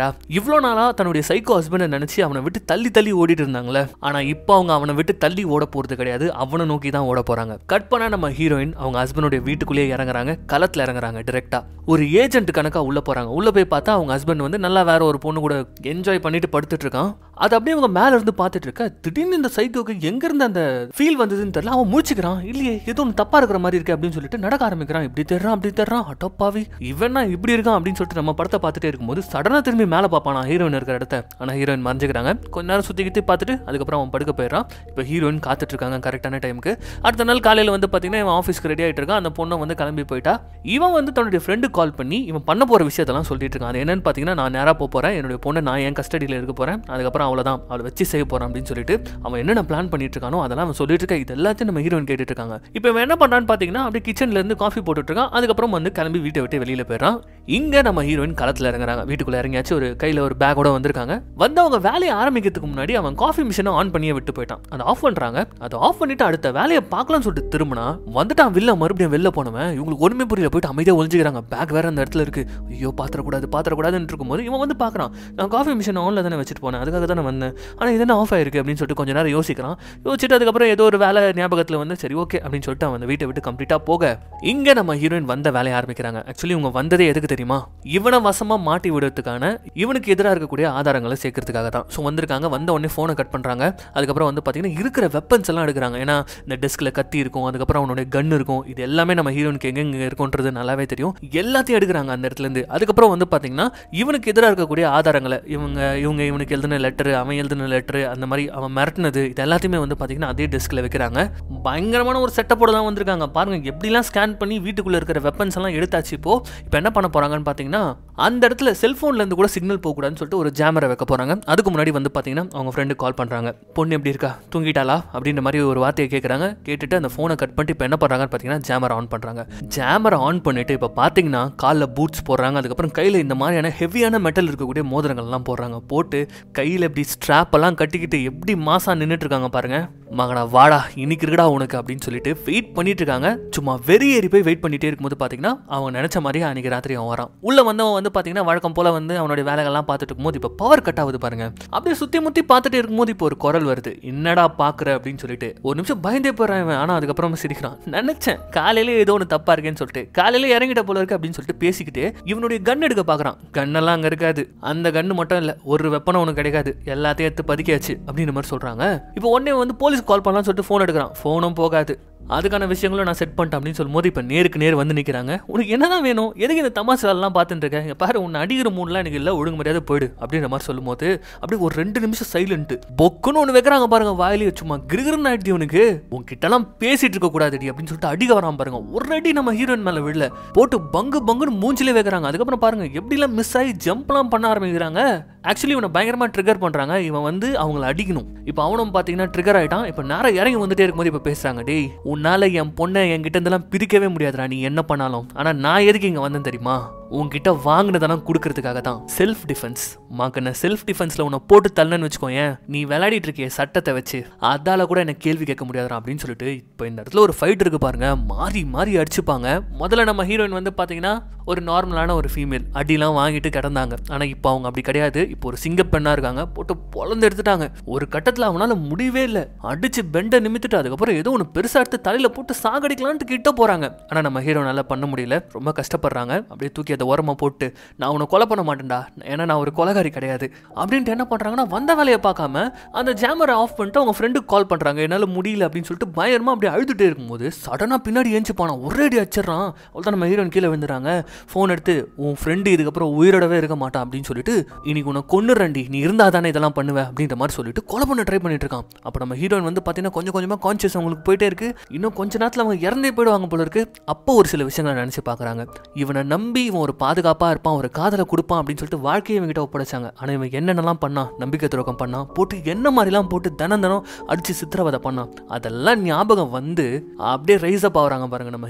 நேரா இவ்வளோ நாளா தன்னுடைய சைக்கோ ஹஸ்பண்டை நினைச்சு அவனை விட்டு தள்ளி தள்ளி ஓடிட்டு இருந்தாங்களே ஆனா இப்போ அவங்க அவனை விட்டு தள்ளி ஓட போறது கிடையாது அவனை நோக்கி தான் ஓட போறாங்க கட் பண்ணா நம்ம ஹீரோயின் அவங்க ஹஸ்பண்டுடைய வீட்டுக்குள்ளேயே இறங்குறாங்க களத்துல இறங்குறாங்க டிரெக்டா ஒரு ஏஜென்ட் கணக்கா உள்ள போறாங்க உள்ள போய் பார்த்தா அவங்க ஹஸ்பண்ட் வந்து நல்லா வேற ஒரு பொண்ணு கூட என்ஜாய் பண்ணிட்டு படுத்துட்டு இருக்கான் அது அப்படியே அவங்க மேல இருந்து பார்த்துட்டு இருக்க திடீர்னு இந்த சைக்கோக்கு எங்க இருந்து அந்த ஃபீல் வந்ததுன்னு தெரியல அவன் முடிச்சுக்கிறான் இல்லையே ஏதோ ஒன்று தப்பா இருக்கிற மாதிரி இருக்கு அப்படின்னு சொல்லிட்டு நடக்க ஆரம்பிக்கிறான் இப்படி தேடுறான் அப்படி தேடுறான் அட்டப்பாவி இவனா இப்படி இருக்கான் அப்படின்னு சொல்லிட்டு நம்ம படத்தை பார்த்துட்டே இருக்கும்போது சடனா திரும்பி மேலே பார்ப்பானா ஹீரோயின் இருக்கிற இடத்த ஆனா ஹீரோயின் மறைஞ்சிக்கிறாங்க கொஞ்ச நேரம் சுத்திக்கிட்டு பார்த்துட்டு அதுக்கப்புறம் அவன் படுக்க போயிடுறான் இப்போ ஹீரோயின் காத்துட்டு இருக்காங்க கரெக்டான டைமுக்கு அடுத்த நாள் காலையில் வந்து பார்த்தீங்கன்னா இவன் ஆஃபீஸ்க்கு ரெடி ஆகிட்டு இருக்கான் அந்த பொண்ணை வந்து கிளம்பி போயிட்டா இவன் வந்து தன்னுடைய ஃப்ரெண்டு கால் பண்ணி இவன் பண்ண போகிற விஷயத்தெல்லாம் சொல்லிட்டு இருக்கான் அது என்னன்னு பார்த்தீங்கன்னா நான் நேராக போக போகிறேன் என்னுடைய பொண்ணை நான் என் கஸ்டடியில் இருக்க போகிறேன் அதுக்கப்புறம் அவ்வளோதான் அவளை வச்சு செய்ய போகிறான் அப்படின்னு சொல்லிட்டு அவன் என்னென்ன பிளான் பண்ணிட்டு இருக்கானோ அதெல்லாம் அவன் சொல்லிட்டு இருக்க இது எல்லாத்தையும் நம்ம ஹீரோயின் கேட்டுட்டு இருக்காங்க இப்போ இவன் என்ன பண்ணுறான்னு பார்த்தீங்கன்னா அப்படியே கிச்சன்ல இருந்து காஃபி போட்டுட்டு இருக்கான் அதுக்கப்புறம் வந்து கிளம்பி வீட்டை விட்டு வெளியில் போயிடறான் இங்கே நம்ம ஹீரோயின் களத்தில் இறங்குறாங்க வீட்டுக்குள்ளே இறங்கியாச்சு ஒரு கையில் ஒரு பேக்கோட வந்திருக்காங்க வந்து அவங்க வேலையை ஆரம்பிக்கிறதுக்கு முன்னாடி அவன் காஃபி மிஷினை ஆன் பண்ணியே விட்டு போயிட்டான் அதை ஆஃப் பண்ணுறாங்க அதை ஆஃப் பண்ணிட்டு அடுத்த வேலையை பார்க்கலாம்னு சொல்லிட்டு திரும்பினா வந்துட்டான் வெளில மறுபடியும் வெளில போனவன் இவங்களுக்கு ஒன்றுமே புரியல போயிட்டு அமைதியாக ஒழிஞ்சுக்கிறாங்க பேக் வேற அந்த இடத்துல இருக்கு ஐயோ பாத்திரக்கூடாது பாத்திரக்கூடாதுன்னு இருக்கும்போது இவன் வந்து பார்க்குறான் நான் காஃபி மிஷின் ஆனில் தானே வச்சுட்டு போனேன் அதுக்காக தானே வந்தேன் ஆனால் இது என்ன ஆஃப் ஆயிருக்கு அப்படின்னு சொல்லிட்டு கொஞ்ச நேரம் யோசிக்கிறான் யோசிச்சுட்டு அதுக்கப்புறம் ஏதோ ஒரு வேலை ஞாபகத்தில் வந்து சரி ஓகே அப்படின்னு சொல்லிட்டு அவன் அந்த வீட்டை விட்டு கம்ப்ளீட்டாக போக இங்கே நம்ம ஹீரோயின் வந்த வேலையை ஆரம்பிக்கிறாங்க ஆக்சுவலி இவங்க வந்ததே எதுக்கு தெரியுமா இவனை வசமாக மாட்டி விடுறதுக்கான இவனுக்கு எதிராக இருக்கக்கூடிய ஆதாரங்களை சேர்க்கறதுக்காக தான் ஸோ வந்திருக்காங்க வந்த உடனே ஃபோனை கட் பண்ணுறாங்க அதுக்கப்புறம் வந்து பார்த்தீங்கன்னா இருக்கிற வெப்பன்ஸ் எல்லாம் எடுக்கிறாங்க ஏன்னா இந்த டெஸ்கில் கத்தி இருக்கும் அதுக்கப்புறம் அவனுடைய கன் இருக்கும் இது எல்லாமே நம்ம ஹீரோனுக்கு எங்கெங்க இருக்கும்ன்றது நல்லாவே தெரியும் எல்லாத்தையும் எடுக்கிறாங்க அந்த இடத்துல இருந்து அதுக்கப்புறம் வந்து பார்த்தீங்கன்னா இவனுக்கு எதிராக இருக்கக்கூடிய ஆதாரங்களை இவங்க இவங்க இவனுக்கு எழுதின லெட்டர் அவன் எழுதின லெட்டர் அந்த மாதிரி அவன் மிரட்டினது இது எல்லாத்தையுமே வந்து பார்த்தீங்கன்னா அதே டெஸ்கில் வைக்கிறாங்க பயங்கரமான ஒரு செட்டப்போட தான் வந்திருக்காங்க பாருங்க எப்படிலாம் ஸ்கேன் பண்ணி வீட்டுக்குள்ளே இருக்கிற வெப்பன்ஸ் எல்லாம் எடுத்தாச்சு இப்போ இப்போ என்ன பண்ண போறாங்கன்னு பார்த்தீங்கன்னா அந்த இடத்துல செல்ஃபோன்ல இருந்து கூட சிக்னல் போகக்கூடாதுன்னு சொல்லிட்டு ஒரு ஜாமரை வைக்க போறாங்க அதுக்கு முன்னாடி வந்து பார்த்தீங்கன்னா அவங்க ஃப்ரெண்டு கால் பண்றாங்க பொண்ணு எப்படி இருக்கா தூங்கிட்டாளா அப்படின்ற மாதிரி ஒரு வார்த்தையை கேட்குறாங்க கேட்டுட்டு அந்த ஃபோனை கட் பண்ணிட்டு இப்போ என்ன பண்ணுறாங்கன்னு பார்த்தீங்கன்னா ஜாமரை ஆன் பண்ணுறாங்க ஜாமரை ஆன் பண்ணிட்டு இப்போ பார்த்தீங்கன்னா காலில் பூட்ஸ் போடுறாங்க அதுக்கப்புறம் கையில் இந்த மாதிரியான ஹெவியான மெட்டல் இருக்கக்கூடிய மோதிரங்கள்லாம் போடுறாங்க போட்டு கையில் இப்படி ஸ்ட்ராப் எல்லாம் கட்டிக்கிட்டு எப்படி மாசா நின்றுட்டு இருக்காங்க பாருங்க மகனா வாடா இன்னைக்கு இருக்கடா உனக்கு அப்படின்னு சொல்லிட்டு வெயிட் பண்ணிட்டு இருக்காங்க சும்மா வெறி ஏறி போய் வெயிட் பண்ணிட்டே இருக்கும்போது பார்த்தீங்கன்னா அவன் நினைச்ச மாதிரி அன்னைக்கு ராத்திரி அவன் வரான் உள்ள வந்தவன் வந்து பார்த்தீங்கன்னா வழக்கம் போல வந்து அவனுடைய வேலைகள்லாம் பார்த்துட்டு இருக்கும்போது இப்போ பவர் கட் ஆகுது பாருங்க அப்படியே சுத்தி முத்தி பார்த்துட்டு இருக்கும்போது இப்போ ஒரு குரல் வருது என்னடா பாக்குற அப்படின்னு சொல்லிட்டு ஒரு நிமிஷம் பயந்தே போறான் இவன் ஆனா அதுக்கப்புறம் சிரிக்கிறான் நினைச்சேன் காலையில ஏதோ ஒன்று தப்பா இருக்கேன்னு சொல்லிட்டு காலையில இறங்கிட்ட போல இருக்கு அப்படின்னு சொல்லிட்டு பேசிக்கிட்டு இவனுடைய கன் எடுக்க பாக்குறான் கன்னெல்லாம் அங்க இருக்காது அந்த கன்னு மட்டும் இல்ல ஒரு வெப்பனும் உனக்கு கிடைக்காது எல்லாத்தையும் எடுத்து பதுக்கியாச்சு அப்படின்ற மாதிரி சொல்றாங்க இப்போ உடனே வந்து போலீஸ் கால் பண்ணலாம்னு சொல்லிட்டு ஃபோன் எடுக்கிறான் ஃபோனும் போகாது அதுக்கான விஷயங்களும் நான் செட் பண்ணிட்டேன் அப்படின்னு சொல்லும்போது இப்போ நேருக்கு நேர் வந்து நிற்கிறாங்க உனக்கு என்னதான் வேணும் எதுக்கு இந்த தமாசாலெல்லாம் பார்த்துட்டு இருக்கேன் இங்க பாரு உன்னை அடிக்கிற மூணுலாம் எனக்கு இல்லை ஒழுங்கு மரியாதை போயிடு அப்படின்ற மாதிரி சொல்லும்போது அப்படியே ஒரு ரெண்டு நிமிஷம் சைலண்ட் பொக்குன்னு ஒன்று வைக்கிறாங்க பாருங்க வாயிலேயே சும்மா கிருகிருன்னு ஆயிடுச்சு உனக்கு உன்கிட்டலாம் பேசிட்டு இருக்க கூடாதுடி அப்படின்னு சொல்லிட்டு அடிக்க வராம பாருங்க ஒரு அடி நம்ம ஹீரோயின் மேல விழல போட்டு பங்கு பங்குன்னு மூஞ்சிலே வைக்கிறாங்க அதுக்கப்புறம் பாருங்க எப்படிலாம் மிஸ் ஆகி ஜம்ப்லாம் பண்ண ஆரம்பிக்கிறாங்க ஆக்சுவலி இவனை பயங்கரமா ட்ரிகர் பண்றாங்க இவன் வந்து அவங்கள அடிக்கணும் இப்போ அவனும் பார்த்தீங்கன்னா ட்ரிகர் ஆயிட்டான் இப்போ நேரம் இறங்கி வந்துட்டே இருக்கும்போது இப்போ பேசுறாங்க டேய் உன்னால என் பொண்ணை என்கிட்ட இருந்தெல்லாம் பிரிக்கவே முடியாதுடா நீ என்ன பண்ணாலும் ஆனா நான் எதுக்கு இங்க வந்தேன் தெரியுமா உன்கிட்ட வாங்கினதெல்லாம் கொடுக்கறதுக்காக தான் செல்ஃப் டிஃபென்ஸ் மாக்கன செல்ஃப் டிஃபென்ஸ்ல உன்னை போட்டு தள்ளன்னு வச்சுக்கோயேன் நீ விளையாடிட்டு இருக்கிய சட்டத்தை வச்சு அதால கூட எனக்கு கேள்வி கேட்க முடியாதுடா அப்படின்னு சொல்லிட்டு இப்போ இந்த இடத்துல ஒரு ஃபைட் இருக்கு பாருங்க மாறி மாறி அடிச்சுப்பாங்க முதல்ல நம்ம ஹீரோயின் வந்து பாத்தீங்கன்னா ஒரு நார்மலான ஒரு ஃபீமேல் அடிலாம் வாங்கிட்டு கிடந்தாங்க ஆனா இப்போ அவங்க அப்படி கிடையாது இப்போ ஒரு சிங்கப்பெண்ணா இருக்காங்க போட்டு பொழந்து எடுத்துட்டாங்க ஒரு கட்டத்துல அவனால முடியவே இல்லை அடிச்சு பெண்டை நிமித்துட்டு அதுக்கப்புறம் ஏதோ ஒன்று பெருசா எடுத்து தலையில போட்டு சாகடிக்கலான்ட்டு கிட்ட போறாங்க ஆனா நம்ம ஹீரோனால பண்ண முடியல ரொம்ப கஷ்டப்படுறாங்க அப்படியே தூக்கி அதை ஓரமா போட்டு நான் உன்னை கொலை பண்ண மாட்டேன்டா ஏன்னா நான் ஒரு கொலகாரி கிடையாது அப்படின்ட்டு என்ன பண்றாங்கன்னா வந்த வேலையை பார்க்காம அந்த ஜாமரை ஆஃப் பண்ணிட்டு அவங்க ஃப்ரெண்டுக்கு கால் பண்றாங்க என்னால முடியல அப்படின்னு சொல்லிட்டு பயங்கரமா அப்படியே அழுதுட்டே இருக்கும்போது சடனா பின்னாடி ஏஞ்சி போனான் ஒரே அடி அடிச்சிடறான் அவ்வளோதான் நம்ம ஹீரோயின் கீழே விழுந்துறாங்க ஃபோன் எடுத்து உன் ஃப்ரெண்டு இதுக்கப்புறம் உயிரோடவே இருக்க மாட்டான் அப்படின்னு சொல்லிட்டு இன்னைக்கு உன்னை கொன்னுறண்டி நீ இருந்தா தானே இதெல்லாம் பண்ணுவேன் அப்படின்ற மாதிரி சொல்லிட்டு கொலை பண்ண ட்ரை பண்ணிட்டு இருக்கான் அப்போ நம்ம ஹீரோயின் வந்து பார்த்தீங்கன்னா கொஞ்சம் கொஞ்சமாக கான்சியஸ் அவங்களுக்கு போயிட்டே இருக்கு இன்னும் கொஞ்ச நேரத்தில் அவங்க இறந்தே போயிடுவாங்க போல இருக்கு அப்போ ஒரு சில விஷயங்களை நினச்சி பார்க்குறாங்க இவனை நம்பி இவன் ஒரு பாதுகாப்பாக இருப்பான் ஒரு காதலை கொடுப்பான் அப்படின்னு சொல்லிட்டு வாழ்க்கையை இவங்கிட்ட ஒப்படைச்சாங்க ஆனால் இவன் என்னென்னலாம் பண்ணான் நம்பிக்கை துரோகம் பண்ணான் போட்டு என்ன மாதிரிலாம் போட்டு தினம் தினம் அடிச்சு சித்திரவதை பண்ணான் அதெல்லாம் ஞாபகம் வந்து அப்படியே ரைஸ் அப் ஆகுறாங்க பாருங்க நம்ம ஹீரோயின்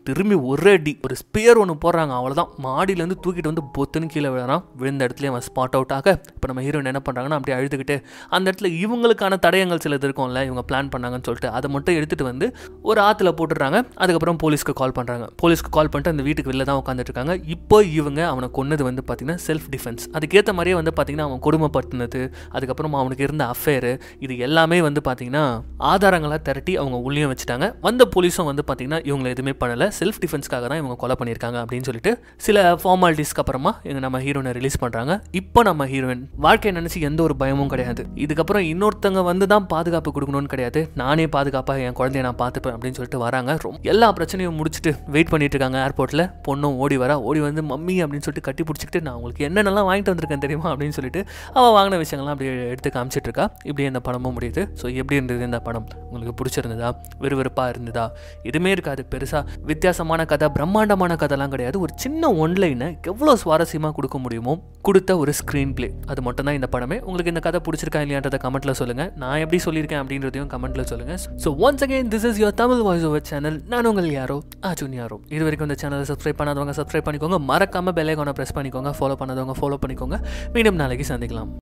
திரும்பி ஒரே அடி ஒரு ஸ்பியர் ஒன்று போடுறாங்க அவ்வளோதான் மாடியிலேருந்து தூக்கிட்டு வந்து பொத்துன்னு கீழே விழுறான் விழுந்த இடத்துல அவன் ஸ்பாட் அவுட் ஆக இப்போ நம்ம ஹீரோயின் என்ன பண்ணுறாங்கன்னா அப்படியே அழுதுகிட்டு அந்த இடத்துல இவங்களுக்கான தடயங்கள் சிலது இருக்கும்ல இவங்க பிளான் பண்ணாங்கன்னு சொல்லிட்டு அதை மட்டும் எடுத்துகிட்டு வந்து ஒரு ஆற்றுல போட்டுடுறாங்க அதுக்கப்புறம் போலீஸ்க்கு கால் பண்ணுறாங்க போலீஸ்க்கு கால் பண்ணிட்டு அந்த வீட்டுக்கு வெளில தான் உட்காந்துட்டு இருக்காங்க இப்போ இவங்க அவனை கொன்னது வந்து பார்த்தீங்கன்னா செல்ஃப் டிஃபென்ஸ் அதுக்கேற்ற மாதிரியே வந்து பார்த்தீங்கன்னா அவன் கொடுமைப்படுத்தினது அதுக்கப்புறம் அவனுக்கு இருந்த அஃபேரு இது எல்லாமே வந்து பார்த்தீங்கன்னா ஆதாரங்களாக திரட்டி அவங்க உள்ளேயும் வச்சுட்டாங்க வந்த போலீஸும் வந்து பார்த்தீங்கன்னா இவங்களை எதுவுமே பண்ணலை செல்ஃப் டிஃபென்ஸ்க்காக தான் இவங்க கொலை பண்ணியிருக்காங்க அப்படின்னு சொல்லிட்டு சில ஃபார்மாலிட்டிஸ்க்கு அப்புறமா இவங்க நம்ம ஹீரோனை ரிலீஸ் பண்ணுறாங்க இப்போ நம்ம ஹீரோயின் வாழ்க்கையை நினச்சி எந்த ஒரு பயமும் கிடையாது இதுக்கப்புறம் இன்னொருத்தங்க வந்து தான் பாதுகாப்பு கொடுக்கணும்னு கிடையாது நானே பாதுகாப்பாக என் குழந்தைய நான் பார்த்துப்பேன் அப்படின்னு சொல்லிட்டு வராங்க ரொம்ப எல்லா பிரச்சனையும் முடிச்சுட்டு வெயிட் பண்ணிட்டு இருக்காங்க ஏர்போர்ட்டில் பொண்ணும் ஓடி வரா ஓடி வந்து மம்மி அப்படின்னு சொல்லிட்டு கட்டி பிடிச்சிக்கிட்டு நான் உங்களுக்கு என்னென்னலாம் வாங்கிட்டு வந்திருக்கேன் தெரியுமா அப்படின்னு சொல்லிட்டு அவள் வாங்கின விஷயங்கள்லாம் அப்படியே எடுத்து காமிச்சிட்டு இருக்கா இப்படி இந்த படமும் முடியுது ஸோ எப்படி இருந்தது இந்த படம் உங்களுக்கு பிடிச்சிருந்ததா விறுவிறுப்பாக இருந்ததா எதுவுமே இருக்காது பெருசாக வித்தியாசமான கதை பிரம்மாண்டமான கதைலாம் கிடையாது ஒரு சின்ன ஒன்லைனை எவ்வளோ சுவாரஸ்யமாக கொடுக்க முடியுமோ கொடுத்த ஒரு ஸ்க்ரீன் பிளே அது மட்டும் தான் இந்த படமே உங்களுக்கு இந்த கதை பிடிச்சிருக்கா இல்லையான்றதை கமெண்ட்டில் சொல்லுங்கள் நான் எப்படி சொல்லியிருக்கேன் அப்படின்றதையும் கமெண்ட்டில் சொல்லுங்கள் so once again this is your Tamil voice over channel நான் உங்கள் யாரோ அர்ஜுன் யாரோ இது வரைக்கும் இந்த சேனலை சப்ஸ்கிரைப் பண்ணாதவங்க சப்ஸ்கிரைப் பண்ணிக்கோங்க மறக்காமல் பெல்லைக்கான ப்ரெஸ் பண்ணிக்கோங்க ஃபாலோ பண்ணாதவங்க ஃபாலோ பண்ணிக்கோங்க மீண்டும் நாளைக்கு சந்திக்கலாம்